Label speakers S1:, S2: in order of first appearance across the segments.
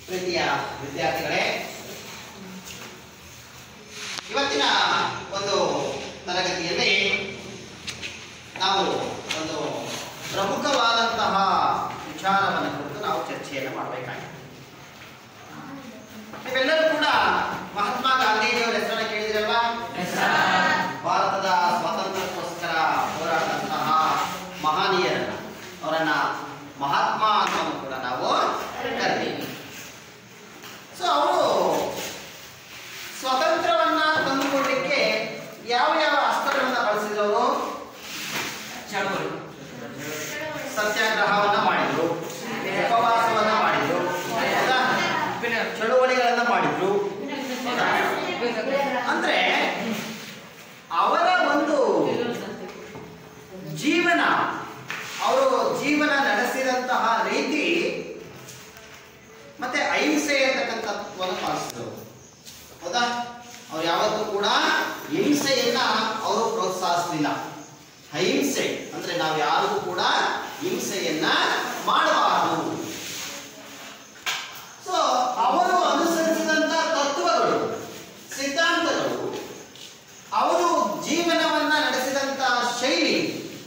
S1: ಪ್ರೀತಿಯ ವಿದ್ಯಾರ್ಥಿಗಳೇ ಇವತ್ತಿನ ಒಂದು ತರಗತಿಯಲ್ಲಿ ನಾವು ಒಂದು ಪ್ರಮುಖವಾದಂತಹ ವಿಚಾರವನ್ನು ಕುರಿತು ನಾವು ಚರ್ಚೆಯನ್ನು ಮಾಡಬೇಕಾಗಿದೆ ನೀವೆಲ್ಲರೂ ಕೂಡ ಮಹಾತ್ಮ ಗಾಂಧೀಜಿಯವರ ಹೆಸರನ್ನು ಕೇಳಿದಿರಲ್ವಾ ಭಾರತದ ಸ್ವಾತಂತ್ರ್ಯಕ್ಕೋಸ್ಕರ ಹೋರಾಡಿದಂತಹ ಮಹನೀಯರನ್ನ ಅವರನ್ನ ಮಹಾತ್ಮ ಅಂತ ಕೂಡ ನಾವು ಕರಿತೀವಿ ಸೊ ಅವರು ಸ್ವಾತಂತ್ರ್ಯವನ್ನ ತಂದುಕೊಡ್ಲಿಕ್ಕೆ ಯಾವ ಯಾವ ಅಸ್ತ್ರಗಳನ್ನ ಬಳಸಿದ್ರು ಅವರು ಸತ್ಯಾಗ್ರಹವನ್ನ ಮಾಡಿದ್ರು ಉಪವಾಸವನ್ನ ಮಾಡಿದ್ರು ಹೌದಾ? ಚಳುವಳಿಗಳನ್ನ ಮಾಡಿದ್ರು ಅಂದ್ರೆ ಅವರ ಒಂದು ಜೀವನ ಅವರು ಜೀವನ ನಡೆಸಿದಂತಹ ರೀತಿ ಮತ್ತೆ ಅಹಿಂಸೆ ಅಂತಕ್ಕಂಥ ತತ್ವವನ್ನು ಪಾಲಿಸಿದರು ಹೌದಾ ಅವ್ರು ಯಾವತ್ತೂ ಕೂಡ ಹಿಂಸೆಯನ್ನ ಅವರು ಪ್ರೋತ್ಸಾಹಿಸಲಿಲ್ಲ ಅಹಿಂಸೆ ಅಂದ್ರೆ ನಾವು ಯಾರಿಗೂ ಕೂಡ ಹಿಂಸೆಯನ್ನ ಮಾಡಬಾರದು ಸೊ ಅವರು ಅನುಸರಿಸಿದಂತ ತತ್ವಗಳು ಸಿದ್ಧಾಂತಗಳು ಅವರು ಜೀವನವನ್ನ ನಡೆಸಿದಂತ ಶೈಲಿ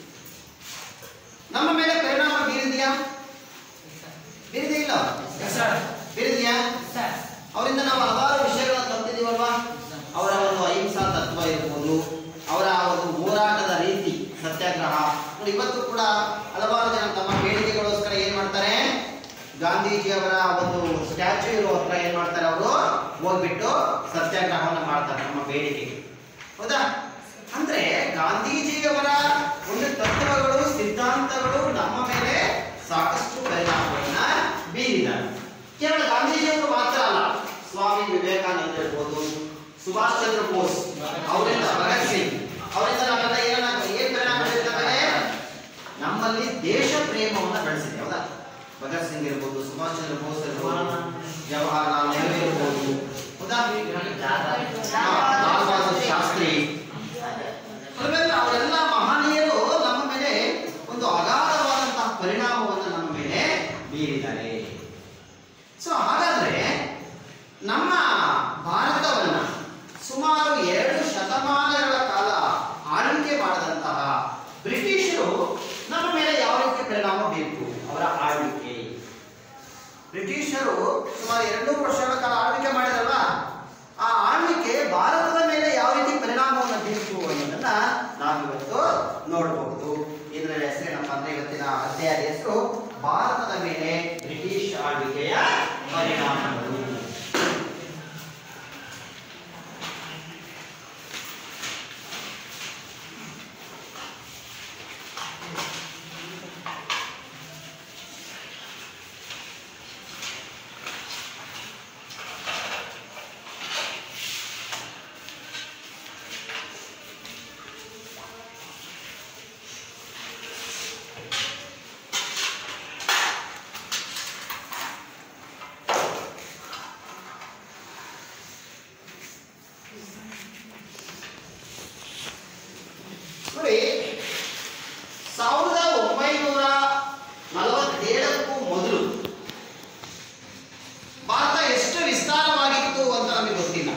S1: ನಮ್ಮ ಮೇಲೆ ಪರಿಣಾಮ ಬೀರಿದೆಯಾ ಬೀರಿದೆ ಇಲ್ಲ ಬೀರಿದೆಯಾ ಅವರಿಂದ ನಾವು ಹಲವಾರು ವಿಷಯಗಳನ್ನು ಕಲ್ತಿದ್ದೀವಲ್ವಾ ಅವರ ಒಂದು ಅಹಿಂಸಾ ತತ್ವ ಇರ್ಬೋದು ಅವರ ಒಂದು ಹೋರಾಟದ ರೀತಿ ಸತ್ಯಾಗ್ರಹ ನೋಡಿ ಇವತ್ತು ಕೂಡ ಹಲವಾರು ಜನ ತಮ್ಮ ಬೇಡಿಕೆಗೋಸ್ಕರ ಏನ್ ಮಾಡ್ತಾರೆ ಗಾಂಧೀಜಿ ಅವರ ಒಂದು ಸ್ಟ್ಯಾಚ್ಯೂ ಇರೋ ಹತ್ರ ಏನ್ ಮಾಡ್ತಾರೆ ಅವರು ಹೋಗ್ಬಿಟ್ಟು ಸತ್ಯಾಗ್ರಹವನ್ನು ಮಾಡ್ತಾರೆ ನಮ್ಮ ಬೇಡಿಕೆಗೆ ಹೌದಾ ಅಂದ್ರೆ ಗಾಂಧೀಜಿಯವರ ಒಂದು ತತ್ವಗಳು ಸಿದ್ಧಾಂತಗಳು ನಮ್ಮ ಮೇಲೆ ಸಾಕಷ್ಟು ಪರಿಣಾಮವನ್ನ ಬೀರಿದ್ದಾರೆ ಕೇವಲ ಗಾಂಧೀಜಿಯವರು ಮಾತ್ರ ಅಲ್ಲ ಸ್ವಾಮಿ ವಿವೇಕಾನಂದ ಇರ್ಬೋದು ಸುಭಾಷ್ ಚಂದ್ರ ಬೋಸ್ ಅವರಿಂದ ಭಗತ್ ಸಿಂಗ್ ಅವರಿಂದ ನಾವೆಲ್ಲ ಏನ ಏನ್ ಪರಿಣಾಮ ಬೀರ್ತವೆ ನಮ್ಮಲ್ಲಿ ದೇಶ ಪ್ರೇಮವನ್ನ ಬೆಳೆಸಿದೆ ಹೌದಾ ಭಗತ್ ಸಿಂಗ್ ಇರ್ಬೋದು ಸುಭಾಷ್ ಚಂದ್ರ ಬೋಸ್ ಇರ್ಬೋದು ಜವಾಹರ್ಲಾಲ್ ನೆಹರು ಇರ್ಬೋದು ಹೌದಾ ಹಾ, ಲಾಲ್ ಬಹದ್ದೂರ್ ಶಾಸ್ತ್ರಿ ಅವರೆಲ್ಲ ಅವರೆಲ್ಲ ಮಹನೀಯರು ನಮ್ಮ ಮೇಲೆ ಒಂದು ಅಗಾಧವಾದಂತಹ ಪರಿಣಾಮವನ್ನು ನಮ್ಮ ಮೇಲೆ ಬೀರಿದ್ದಾರೆ ಸೊ ಹಾಗಾದ್ರೆ ನಮ್ಮ ಭಾರತವನ್ನ ಸುಮಾರು ಎರಡು ಶತಮಾನಗಳ ಕಾಲ ಆಳ್ವಿಕೆ ಮಾಡಿದಂತಹ ಬ್ರಿಟಿಷರು ನಮ್ಮ ಮೇಲೆ ಯಾವ ರೀತಿ ಪರಿಣಾಮ ಬೀರಿತು ಅವರ ಆಳ್ವಿಕೆ ಬ್ರಿಟಿಷರು ಸುಮಾರು ಎರಡು ವರ್ಷಗಳ ಕಾಲ ಆಳ್ವಿಕೆ ಮಾಡಿರಲ್ವಾ ಆ ಆಳ್ವಿಕೆ ಭಾರತದ ಮೇಲೆ ಯಾವ ರೀತಿ ಪರಿಣಾಮವನ್ನು ಬೀರಿತು ಅನ್ನೋದನ್ನ ನಾವಿವತ್ತು ನೋಡಬಹುದು ಇದರ ಹೆಸರೇನಪ್ಪ ಅಂದ್ರೆ ಇವತ್ತಿನ ಅಧ್ಯಾಯದ ಹೆಸರು ಭಾರತದ ಮೇಲೆ ಬ್ರಿಟಿಷ್ ಆಳ್ವಿಕೆಯ ಪರಿಣಾಮಗಳು ನೋಡಿ ಸಾವಿರದ ಒಂಬೈನೂರ ನಲವತ್ತೇಳಕ್ಕೂ ಮೊದಲು ಭಾರತ ಎಷ್ಟು ವಿಸ್ತಾರವಾಗಿತ್ತು ಅಂತ ನಮಗೆ ಗೊತ್ತಿಲ್ಲ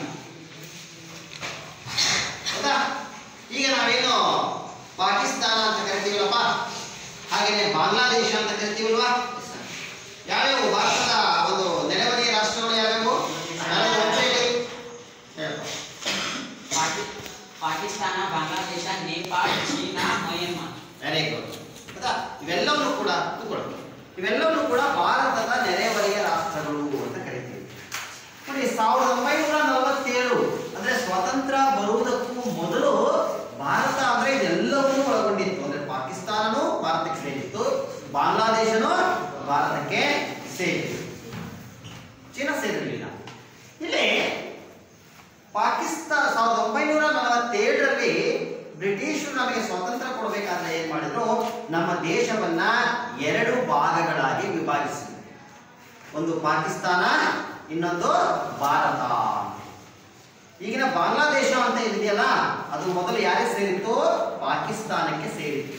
S1: ಹೌದಾ ಈಗ ನಾವೇನು ಪಾಕಿಸ್ತಾನ ಅಂತ ಕರಿತೀವಲ್ಲಪ್ಪ ಹಾಗೇನೆ ಬಾಂಗ್ಲಾದೇಶ ಅಂತ ಕರಿತೀವಲ್ವಾ ಯಾವ್ಯಾವು ಭಾರತದ ಒಂದು ನೆರೆಹೊರೆಯ ರಾಷ್ಟ್ರಗಳು ಯಾವ್ಯಾವು ಯಾವ್ಯಾವು ಅಂತ ಹೇಳಿ ಹೇಳಪ್ಪ.
S2: ಪಾಕಿ- Pakistan Bangladesh Nepal China Myanmar
S1: very good ಹೌದಾ ಇವೆಲ್ಲವನ್ನು ಕೂಡ ಕೂತ್ಕೊಳ್ಳಿ ಇವೆಲ್ಲವನ್ನು ಕೂಡ ಭಾರತದ ನೆರೆಹೊರೆಯ ರಾಷ್ಟ್ರಗಳು ಅಂತ ಕರಿತೀವಿ ನೋಡಿ ಸಾವಿರದ ಒಂಬೈನೂರ ನಲವತ್ತೇಳು ಅಂದ್ರೆ ಸ್ವಾತಂತ್ರ್ಯ ಬರುವುದಕ್ಕೂ ಮೊದಲು ಭಾರತ ಅಂದ್ರೆ ಇದೆಲ್ಲವನ್ನೂ ಒಳಗೊಂಡಿತ್ತು ಅಂದ್ರೆ ಪಾಕಿಸ್ತಾನನೂ ಭಾರತಕ್ಕೆ ಸೇರಿತ್ತು ಬಾಂಗ್ಲಾದೇಶನೂ ಭಾರತಕ್ಕೆ ಸೇರಿತ್ತು ಚೀನಾ ಸೇರಿರಲಿಲ್ಲ ಇಲ್ಲಿ ಪಾಕಿಸ್ತಾನ ಸಾವಿರದ ಒಂಬೈನೂರ ನಲವತ್ತೇಳರಲ್ಲಿ ಬ್ರಿಟಿಷರು ನಮಗೆ ಸ್ವಾತಂತ್ರ್ಯ ಕೊಡಬೇಕಾದ್ರೆ ಏನ್ ಮಾಡಿದ್ರು ನಮ್ಮ ದೇಶವನ್ನ ಎರಡು ಭಾಗಗಳಾಗಿ ವಿಭಾಗಿಸಿದ್ರು ಒಂದು ಪಾಕಿಸ್ತಾನ ಇನ್ನೊಂದು ಭಾರತ ಈಗಿನ ಬಾಂಗ್ಲಾದೇಶ ಅಂತ ಇದೆಯಲ್ಲ ಅದು ಮೊದಲು ಯಾರಿಗೆ ಸೇರಿತ್ತು ಪಾಕಿಸ್ತಾನಕ್ಕೆ ಸೇರಿತ್ತು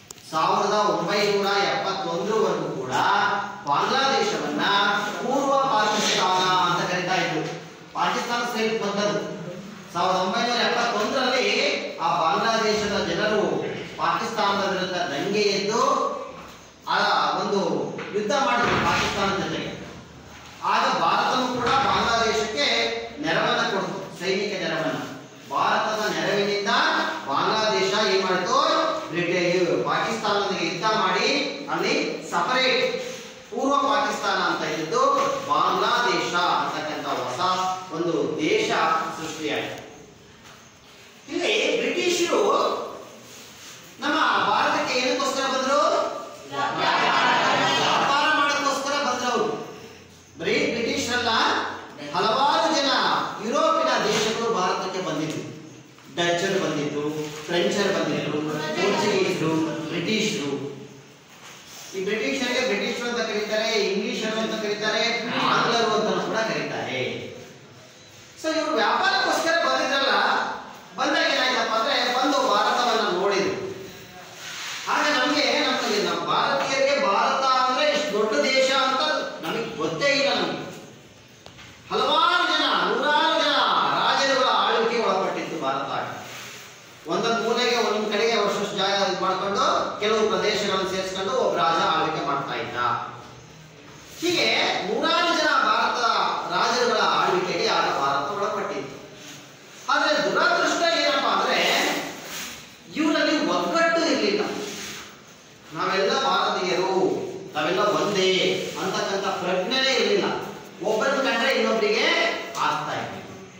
S1: ಸಾವಿರದ ಒಂಬೈನೂರ ಎಪ್ಪತ್ತೊಂದರವರೆಗೂ ಕೂಡ ಬಾಂಗ್ಲಾದೇಶವನ್ನ ಪೂರ್ವ ಸೇರಿರುವಂಥದ್ದು ಸಾವಿರದ ಒಂಬೈನೂರ ಎಪ್ಪತ್ತೊಂದರಲ್ಲಿ ಆ ಬಾಂಗ್ಲಾದೇಶದ ಜನರು ಪಾಕಿಸ್ತಾನದ ವಿರುದ್ಧ ದಂಗೆ ಎದ್ದು ಆ ಒಂದು ಯುದ್ಧ ಮಾಡಿದ್ರು ಪಾಕಿಸ್ತಾನದ ಜೊತೆಗೆ ಆಗ ಭಾರತವು ಕೂಡ ಬಾಂಗ್ಲಾದೇಶಕ್ಕೆ ನೆರವನ್ನ ಕೊಡ್ತು ಸೈನಿಕ ನೆರವನ್ನ ಭಾರತದ ನೆರವಿನಿಂದ ಬಾಂಗ್ಲಾದೇಶ ಏನ್ ಮಾಡಿತು ಬ್ರಿಟೇನ್ ಪಾಕಿಸ್ತಾನದೊಂದಿಗೆ ಯುದ್ಧ ಮಾಡಿ ಅಲ್ಲಿ ಸಪರೇಟ್ ಪೂರ್ವ ಪಾಕಿಸ್ತಾನ ಅಂತ ಇದ್ದು ಬಾಂಗ್ಲಾದೇಶ ಅಂತಕ್ಕಂಥ ಹೊಸ ಒಂದು ದೇಶ ಸೃಷ್ಟಿಯಾಯಿತು ಇಲ್ಲಿ ಬ್ರಿಟಿಷರು ನಮ್ಮ ಭಾರತಕ್ಕೆ ಏನಕ್ಕೋಸ್ಕರ ಬಂದ್ರು ವ್ಯಾಪಾರ ಮಾಡೋಕ್ಕೋಸ್ಕರ ಬಂದ್ರವರು ಬರೀ ಬ್ರಿಟಿಷ್ ಅಲ್ಲ ಹಲವಾರು ಜನ ಯುರೋಪಿನ ದೇಶಗಳು ಭಾರತಕ್ಕೆ ಬಂದಿದ್ರು ಡಚ್ಚರು ಬಂದಿದ್ರು ಫ್ರೆಂಚರು ಬಂದಿದ್ರು ಪೋರ್ಚುಗೀಸರು ಬ್ರಿಟಿಷರು ಈ ಬ್ರಿಟಿಷರಿಗೆ ಬ್ರಿಟಿಷರು ಅಂತ ಕರೀತಾರೆ ಇಂಗ್ಲಿಷರು ಅಂತ ಕರೀತಾರೆ ಆಂಗ್ಲರು ಅಂತ ಕೂಡ ಕರೀತಾರೆ ಸೊ ಇವರು ವ್ಯಾಪಾರಕ್ಕೋಸ್ಕರ ಬಂದಿದ್ರಲ್ಲ ಬಂದಾಗ ಏನಾಯ್ತಪ್ಪ ಅಂದ್ರೆ ಬಂದು ಭಾರತವನ್ನ ನೋಡಿದ್ರು ಆಗ ನಮಗೆ ನಮಗೆ ನಮ್ಮ ಭಾರತೀಯರಿಗೆ ಭಾರತ ಅಂದ್ರೆ ಇಷ್ಟು ದೊಡ್ಡ ದೇಶ ಅಂತ ನಮಗೆ ಗೊತ್ತೇ ಇಲ್ಲ ನಮಗೆ ಹಲವಾರು ಜನ ನೂರಾರು ಜನ ರಾಜರುಗಳ ಆಳ್ವಿಕೆ ಒಳಪಟ್ಟಿತ್ತು ಭಾರತ ಒಂದೊಂದು ಮೂಲೆಗೆ ಒಂದೊಂದು ಕಡೆಗೆ ವರ್ಷಷ್ಟು ಜಾಗ ಇದು ಮಾಡ್ಕೊಂಡು ಕೆಲವು ಪ್ರದೇಶಗಳನ್ನು ಸೇರಿಸ್ಕೊಂಡು ಒಬ್ಬ ರಾಜ ಆಳ್ವಿಕೆ ಮಾಡ್ತಾ ಇದ್ದ ಹೀಗೆ ನೂರಾರು ಜನ ಭಾರತ ರಾಜರುಗಳ ಆಳ್ವಿಕೆಗೆ ಆಗ ಭಾರತ ಒಳಪಟ್ಟಿತ್ತು ಆದ್ರೆ ದುರದೃಷ್ಟ ಏನಪ್ಪಾ ಅಂದ್ರೆ ಇವರಲ್ಲಿ ಒಗ್ಗಟ್ಟು ಇರಲಿಲ್ಲ ನಾವೆಲ್ಲ ಭಾರತೀಯರು ನಾವೆಲ್ಲ ಒಂದೇ ಅಂತಕ್ಕಂಥ ಪ್ರಜ್ಞೆನೇ ಇರಲಿಲ್ಲ ಒಬ್ಬರನ್ನ ಕಂಡ್ರೆ ಇನ್ನೊಬ್ಬರಿಗೆ ಆಗ್ತಾ ಇತ್ತು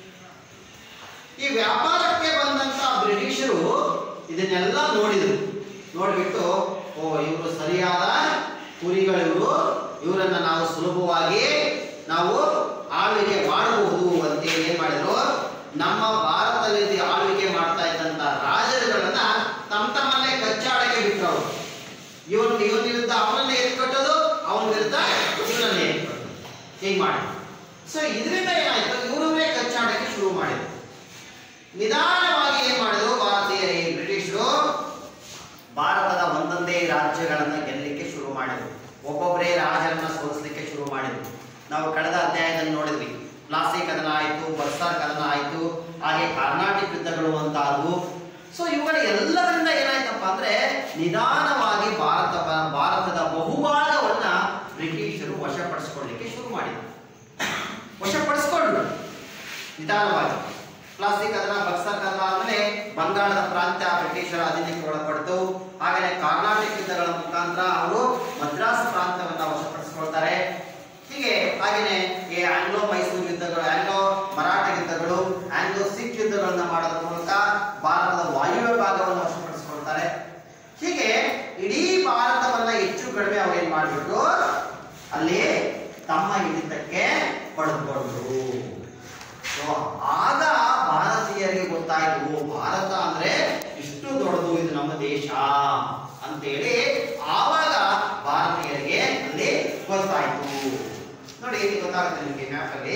S1: ಈ ವ್ಯಾಪಾರಕ್ಕೆ ಬಂದಂತ ಬ್ರಿಟಿಷರು ಇದನ್ನೆಲ್ಲ ನೋಡಿದ್ರು ನೋಡ್ಬಿಟ್ಟು ಓ ಇವರು ಸರಿಯಾದ ಕುರಿಗಳು ಇವರು ಇವರನ್ನ ನಾವು ಸುಲಭವಾಗಿ ನಾವು ಆಳ್ವಿಕೆ ಮಾಡಬಹುದು ಅಂತೇಳಿ ಏನ್ ಮಾಡಿದ್ರು ನಮ್ಮ ಭಾರತದಲ್ಲಿ ಆಳ್ವಿಕೆ ಮಾಡ್ತಾ ಇದ್ದಂತ ರಾಜರುಗಳನ್ನ ತಮ್ಮ ತಮ್ಮಲ್ಲೇ ಕಚ್ಚಾಡಕ್ಕೆ ಬಿಟ್ಟರು ಅವರು ಇವನ್ ಇವನ್ ವಿರುದ್ಧ ಅವನನ್ನೇ ಎತ್ಕೊಟ್ಟೋದು ಅವನ ವಿರುದ್ಧ ಇವನನ್ನೇ ಎತ್ಕೊಟ್ಟೋದು ಹೀಗೆ ಮಾಡಿ ಸೊ ಇದರಿಂದ ಏನಾಯ್ತು ಇವರನ್ನೇ ಕಚ್ಚಾಡಕ್ಕೆ ಶುರು ಮಾಡಿದ್ರು ನಿಧಾನವಾಗಿ ಏನ್ ಮಾಡಿದ್ರು ಭಾರತೀಯ ಈ ಬ್ರಿಟಿಷರು ಭಾರತದ ಒಂದೊಂದೇ ರಾಜ್ಯಗಳನ್ನ ಗೆಲ್ಲಲಿಕ್ಕೆ ಶುರು ಮಾಡಿದ್ರು ಒಬ್ಬೊಬ್ಬರೇ ರಾಜರನ್ನ ಸೋಲಿಸಲಿಕ್ಕೆ ಶುರು ಮಾಡಿದ್ರು ನಾವು ಕಳೆದ ಅಧ್ಯಾಯದಲ್ಲಿ ನೋಡಿದ್ವಿ ಪ್ಲಾಸಿ ಕದನ ಆಯಿತು ಬರ್ಸಾರ್ ಕದನ ಆಯಿತು ಹಾಗೆ ಕರ್ನಾಟಕ ಯುದ್ಧಗಳು ಅಂತ ಆದವು ಸೊ ಇವುಗಳ ಎಲ್ಲದರಿಂದ ಏನಾಯ್ತಪ್ಪ ಅಂದ್ರೆ ನಿಧಾನವಾಗಿ ಭಾರತ ಭಾರತದ ಬಹುಭಾಗವನ್ನ ಬ್ರಿಟಿಷರು ವಶಪಡಿಸಿಕೊಳ್ಳಿಕ್ಕೆ ಶುರು ಮಾಡಿದ್ರು ವಶಪಡಿಸ್ಕೊಂಡ್ರು ನಿಧಾನವಾಗಿ ಪ್ಲಾಸ್ಟಿಕ್ ಅದನ್ನ ಬಕ್ಸರ್ ಕದನ ಆದ್ಮೇಲೆ ಬಂಗಾಳದ ಪ್ರಾಂತ್ಯ ಬ್ರಿಟಿಷರ ಅಧೀನಕ್ಕೆ ಒಳಪಡ್ತು ಹಾಗೆಯೇ ಕರ್ನಾಟಕ ಯುದ್ಧಗಳ ಮುಖಾಂತರ ಅವರು ಮದ್ರಾಸ್ ಪ್ರಾಂತ್ಯವನ್ನ ವಶಪಡಿಸಿಕೊಳ್ತಾರೆ ಹೀಗೆ ಹಾಗೆಯೇ ಈ ಆಂಗ್ಲೋ ಮೈಸೂರು ಯುದ್ಧಗಳು ಆಂಗ್ಲೋ ಮರಾಠ ಯುದ್ಧಗಳು ಆಂಗ್ಲೋ ಸಿಖ್ ಯುದ್ಧಗಳನ್ನ ಮಾಡೋದ್ರ ಮೂಲಕ ಭಾರತದ ವಾಯುವ್ಯ ಭಾಗವನ್ನು ವಶಪಡಿಸಿಕೊಳ್ತಾರೆ ಹೀಗೆ ಇಡೀ ಭಾರತವನ್ನ ಹೆಚ್ಚು ಕಡಿಮೆ ಅವ್ರು ಏನ್ ಮಾಡ್ಬಿಟ್ಟು ಅಲ್ಲಿ ತಮ್ಮ ಹಿಡಿತಕ್ಕೆ ಪಡೆದುಕೊಂಡ್ರು ಸೊ ಆಗ ಭಾರತೀಯರಿಗೆ ಗೊತ್ತಾಯ್ತು ಓ, ಭಾರತ ಅಂದ್ರೆ ಇಷ್ಟು ದೊಡ್ಡದು ಇದು ನಮ್ಮ ದೇಶ ಅಂತೇಳಿ ಆವಾಗ ಭಾರತೀಯರಿಗೆ ಅಲ್ಲಿ ಗೊತ್ತಾಯ್ತು ನೋಡಿ ಇಲ್ಲಿ ಗೊತ್ತಾಗುತ್ತೆ ನಿಮಗೆ ಮ್ಯಾಪ್ ಅಲ್ಲಿ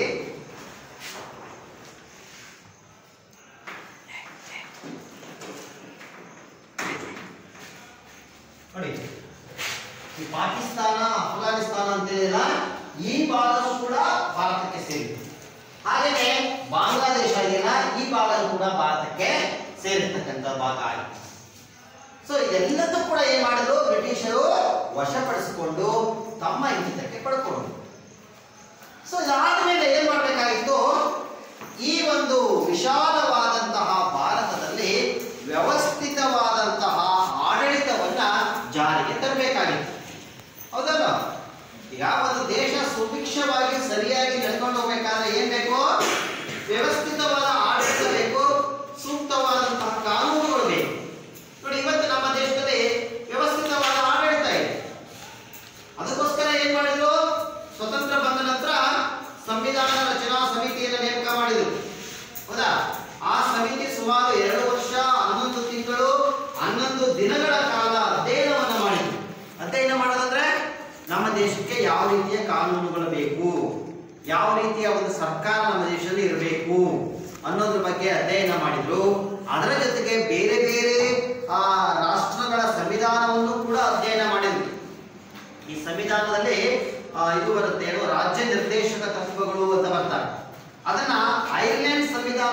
S1: ನೋಡಿ ಈ ಪಾಕಿಸ್ತಾನ ಅಫ್ಘಾನಿಸ್ತಾನ ಅಂತ ಇದೆಯಲ್ಲ ಈ ಭಾಗನೂ ಕೂಡ ಭಾರತಕ್ಕೆ ಸೇರಿದೆ ಹಾಗೆಯೇ ಬಾಂಗ್ಲಾದೇಶ ಇದೆಯಲ್ಲ ಈ ಭಾಗನೂ ಕೂಡ ಭಾರತಕ್ಕೆ ಸೇರಿರ್ತಕ್ಕಂಥ ಭಾಗ ಆಗಿದೆ ಸೊ ಇದೆಲ್ಲದೂ ಕೂಡ ಏನ್ ಮಾಡಿದ್ರು ಬ್ರಿಟಿಷರು ವಶಪಡಿಸಿಕೊಂಡು ತಮ್ಮ ಹಿಡಿತಕ್ಕೆ ಪಡ್ಕೊಂಡ್ರು ಸೊ ಇದಾದ್ಮೇಲೆ ಏನ್ ಮಾಡ್ಬೇಕಾಗಿತ್ತು ಈ ಒಂದು ವಿಶಾಲವಾದಂತಹ ಭಾರತದಲ್ಲಿ ವ್ಯವಸ್ಥಿತವಾದಂತಹ ಆಡಳಿತವನ್ನ ಜಾರಿಗೆ ತರಬೇಕಾಗಿತ್ತು ಹೌದಲ್ಲ ಈಗ ಒಂದು ದೇಶ ಸುಭಿಕ್ಷವಾಗಿ ಸರಿಯಾಗಿ ನಡ್ಕೊಂಡು ಹೋಗ್ಬೇಕಾದ್ರೆ ಏನ್ ಬೇಕು ವ್ಯವಸ್ಥಿತವಾದ ಆಡಳಿತ ಬೇಕು ಸೂಕ್ತವಾದಂತಹ ಕಾನೂನುಗಳು ಬೇಕು ನೋಡಿ ಇವತ್ತು ನಮ್ಮ ದೇಶದಲ್ಲಿ ವ್ಯವಸ್ಥಿತವಾದ ಆಡಳಿತ ಇದೆ ಅದಕ್ಕೋಸ್ಕರ ಏನ್ ಮಾಡಿದ್ರು ಸ್ವತಂತ್ರ ಬಂದ ನಂತರ ಸಂವಿಧಾನ ರಚನಾ ಸಮಿತಿಯನ್ನು ನೇಮಕ ಮಾಡಿದ್ರು ಹೌದಾ ಆ ಸಮಿತಿ ಸುಮಾರು ಎರಡು ವರ್ಷ ಹನ್ನೊಂದು ತಿಂಗಳು ಹನ್ನೊಂದು ದಿನಗಳ ಕಾಲ ಅಧ್ಯಯನವನ್ನ ಮಾಡಿದ್ರು ಅಧ್ಯಯನ ಮಾಡೋದಂದ್ರೆ ನಮ್ಮ ದೇಶಕ್ಕೆ ಯಾವ ರೀತಿಯ ಕಾನೂನುಗಳು ಬೇಕು ಯಾವ ರೀತಿಯ ಒಂದು ಸರ್ಕಾರ ನಮ್ಮ ದೇಶದಲ್ಲಿ ಇರಬೇಕು ಅನ್ನೋದ್ರ ಬಗ್ಗೆ ಅಧ್ಯಯನ ಮಾಡಿದ್ರು ಅದರ ಜೊತೆಗೆ ಬೇರೆ ಬೇರೆ ಆ ರಾಷ್ಟ್ರಗಳ ಸಂವಿಧಾನವನ್ನು ಕೂಡ ಅಧ್ಯಯನ ಮಾಡಿದ್ರು ಈ ಸಂವಿಧಾನದಲ್ಲಿ ಆ, ಇದು ಬರುತ್ತೆ ಏನು ರಾಜ್ಯ ನಿರ್ದೇಶಕ ತತ್ವಗಳು ಅಂತ ಬರ್ತಾರೆ ಅದನ್ನ ಐರ್ಲೆಂಡ್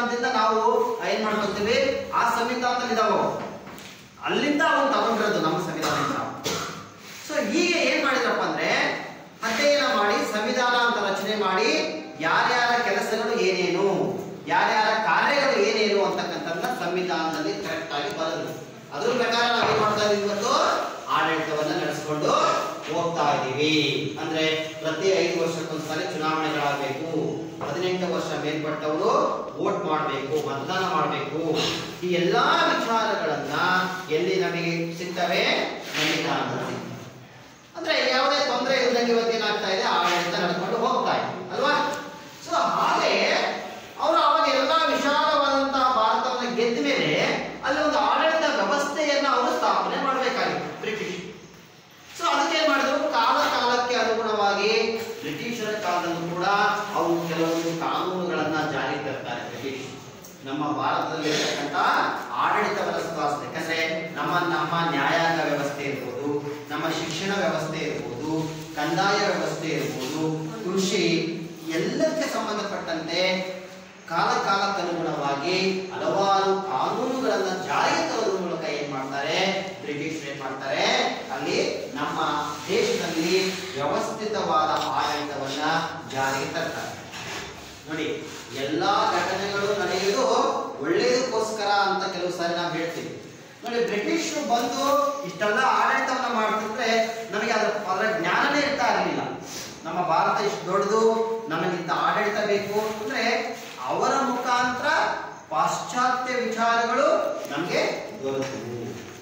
S1: ಸಂವಿಧಾನದಿಂದ ನಾವು ಏನ್ ಮಾಡ್ಕೊತೀವಿ ಆ ಸಂವಿಧಾನದಲ್ಲಿ ಇದಾವ ಅಲ್ಲಿಂದ ಅವನು ತಗೊಂಡಿರೋದು ನಮ್ಮ ಸಂವಿಧಾನದಿಂದ ಸೊ ಹೀಗೆ ಏನ್ ಮಾಡಿದ್ರಪ್ಪ ಅಂದ್ರೆ ಅಧ್ಯಯನ ಮಾಡಿ ಸಂವಿಧಾನ ಅಂತ ರಚನೆ ಮಾಡಿ ಯಾರ್ಯಾರ ಕೆಲಸಗಳು ಏನೇನು ಯಾರ್ಯಾರ ಕಾರ್ಯಗಳು ಏನೇನು ಅಂತಕ್ಕಂಥದ್ದನ್ನ ಸಂವಿಧಾನದಲ್ಲಿ ಕರೆಕ್ಟ್ ಆಗಿ ಬರೆದ್ರು ಅದ್ರ ಪ್ರಕಾರ ನಾವೇನ್ ಮಾಡ್ತಾ ಇದೀವಿ ಇವತ್ತು ಆಡಳಿತವನ್ನ ನಡೆಸ್ಕೊಂಡು ಹೋಗ್ತಾ ಇದ್ದೀವಿ ಅಂದ್ರೆ ಪ್ರತಿ ಐದು ವರ್ಷಕ್ಕೊಂದ್ಸರಿ ಚುನಾವಣೆಗಳಾಗಬೇಕು ಹದಿನೆಂಟು ವರ್ಷ ಮೇಲ್ಪಟ್ಟವರು ವೋಟ್ ಮಾಡಬೇಕು ಮತದಾನ ಮಾಡಬೇಕು ಈ ಎಲ್ಲಾ ವಿಚಾರಗಳನ್ನ ಎಲ್ಲಿ ನಮಗೆ ಸಿಗ್ತವೆ ಸಂವಿಧಾನದಲ್ಲಿ ಸಿಗ್ತವೆ ಅಂದ್ರೆ ಯಾವುದೇ ತೊಂದರೆ ಇಲ್ಲದಂಗೆ ಇವತ್ತೇನಾಗ್ತಾ ಇದೆ ಆಡಳಿತ ನಡ್ಕೊಂಡು ಹೋಗ್ತಾ ಇದೆ ಅಲ್ವಾ ಸೊ ಹಾಗೆ ಅವರು ಅವಾಗ ಎಲ್ಲಾ ವಿಶಾಲವಾದಂತಹ ಭಾರತವನ್ನ ಗೆದ್ದ ಮೇಲೆ ಅಲ್ಲಿ ಒಂದು ಆಡಳಿತ ವ್ಯವಸ್ಥೆಯನ್ನ ಅವರು ಸ್ಥಾಪನೆ ಮಾಡಬೇಕಾಗಿತ್ತು ಬ್ರಿಟಿಷ್ ಸೊ ಅದಕ್ಕೆ ಏನ್ ಮಾಡಿದ್ರು ಕಾಲ ಕಾಲಕ್ಕೆ ಅನುಗುಣವಾಗಿ ಬ್ರಿಟಿಷರ ಕಾಲದಲ್ಲೂ ಕೂಡ ಅವರು ಕೆಲವೊಂದು ಕಾನೂನುಗಳನ್ನ ಜಾರಿಗೆ ತರ್ತಾರೆ ಬ್ರಿಟಿಷ್ ನಮ್ಮ ಭಾರತದಲ್ಲಿ ಇರತಕ್ಕಂತ ಆಡಳಿತ ವ್ಯವಸ್ಥೆ ಯಾಕಂದ್ರೆ ನಮ್ಮ ನಮ್ಮ ನ್ಯಾಯಾಂಗ ವ್ಯವಸ್ಥೆ ಇರ್ಬೋದು ನಮ್ಮ ಶಿಕ್ಷಣ ವ್ಯವಸ್ಥೆ ಇರ್ಬೋದು ಕಂದಾಯ ವ್ಯವಸ್ಥೆ ಇರ್ಬೋದು ಕೃಷಿ ಎಲ್ಲಕ್ಕೆ ಸಂಬಂಧಪಟ್ಟಂತೆ ಕಾಲ ಕಾಲಕ್ಕನುಗುಣವಾಗಿ ಹಲವಾರು ಕಾನೂನುಗಳನ್ನ ಜಾರಿಗೆ ತರೋದ್ರ ಮೂಲಕ ಏನ್ ಮಾಡ್ತಾರೆ ಬ್ರಿಟಿಷ್ ಏನ್ ಮಾಡ್ತಾರೆ ಅಲ್ಲಿ ನಮ್ಮ ದೇಶದಲ್ಲಿ ವ್ಯವಸ್ಥಿತವಾದ ಆಡಳಿತವನ್ನ ಜಾರಿಗೆ ತರ್ತಾರೆ ನೋಡಿ ಎಲ್ಲಾ ಘಟನೆಗಳು ನಡೆಯುವುದು ಒಳ್ಳೆಯದಕ್ಕೋಸ್ಕರ ಅಂತ ಕೆಲವು ಸಾರಿ ನಾವು ಹೇಳ್ತೀವಿ ನೋಡಿ ಬ್ರಿಟಿಷರು ಬಂದು ಇಷ್ಟೆಲ್ಲ ಆಡಳಿತವನ್ನ ಮಾಡ್ತಿದ್ರೆ ನಮಗೆ ಅದರ ಅದರ ಜ್ಞಾನನೇ ಇರ್ತಾ ಇರಲಿಲ್ಲ ನಮ್ಮ ಭಾರತ ಇಷ್ಟು ದೊಡ್ಡದು ನಮಗಿಂತ ಆಡಳಿತ ಬೇಕು ಅಂದ್ರೆ ಅವರ ಮುಖಾಂತರ ಪಾಶ್ಚಾತ್ಯ ವಿಚಾರಗಳು ನಮಗೆ ದೊರೆತವು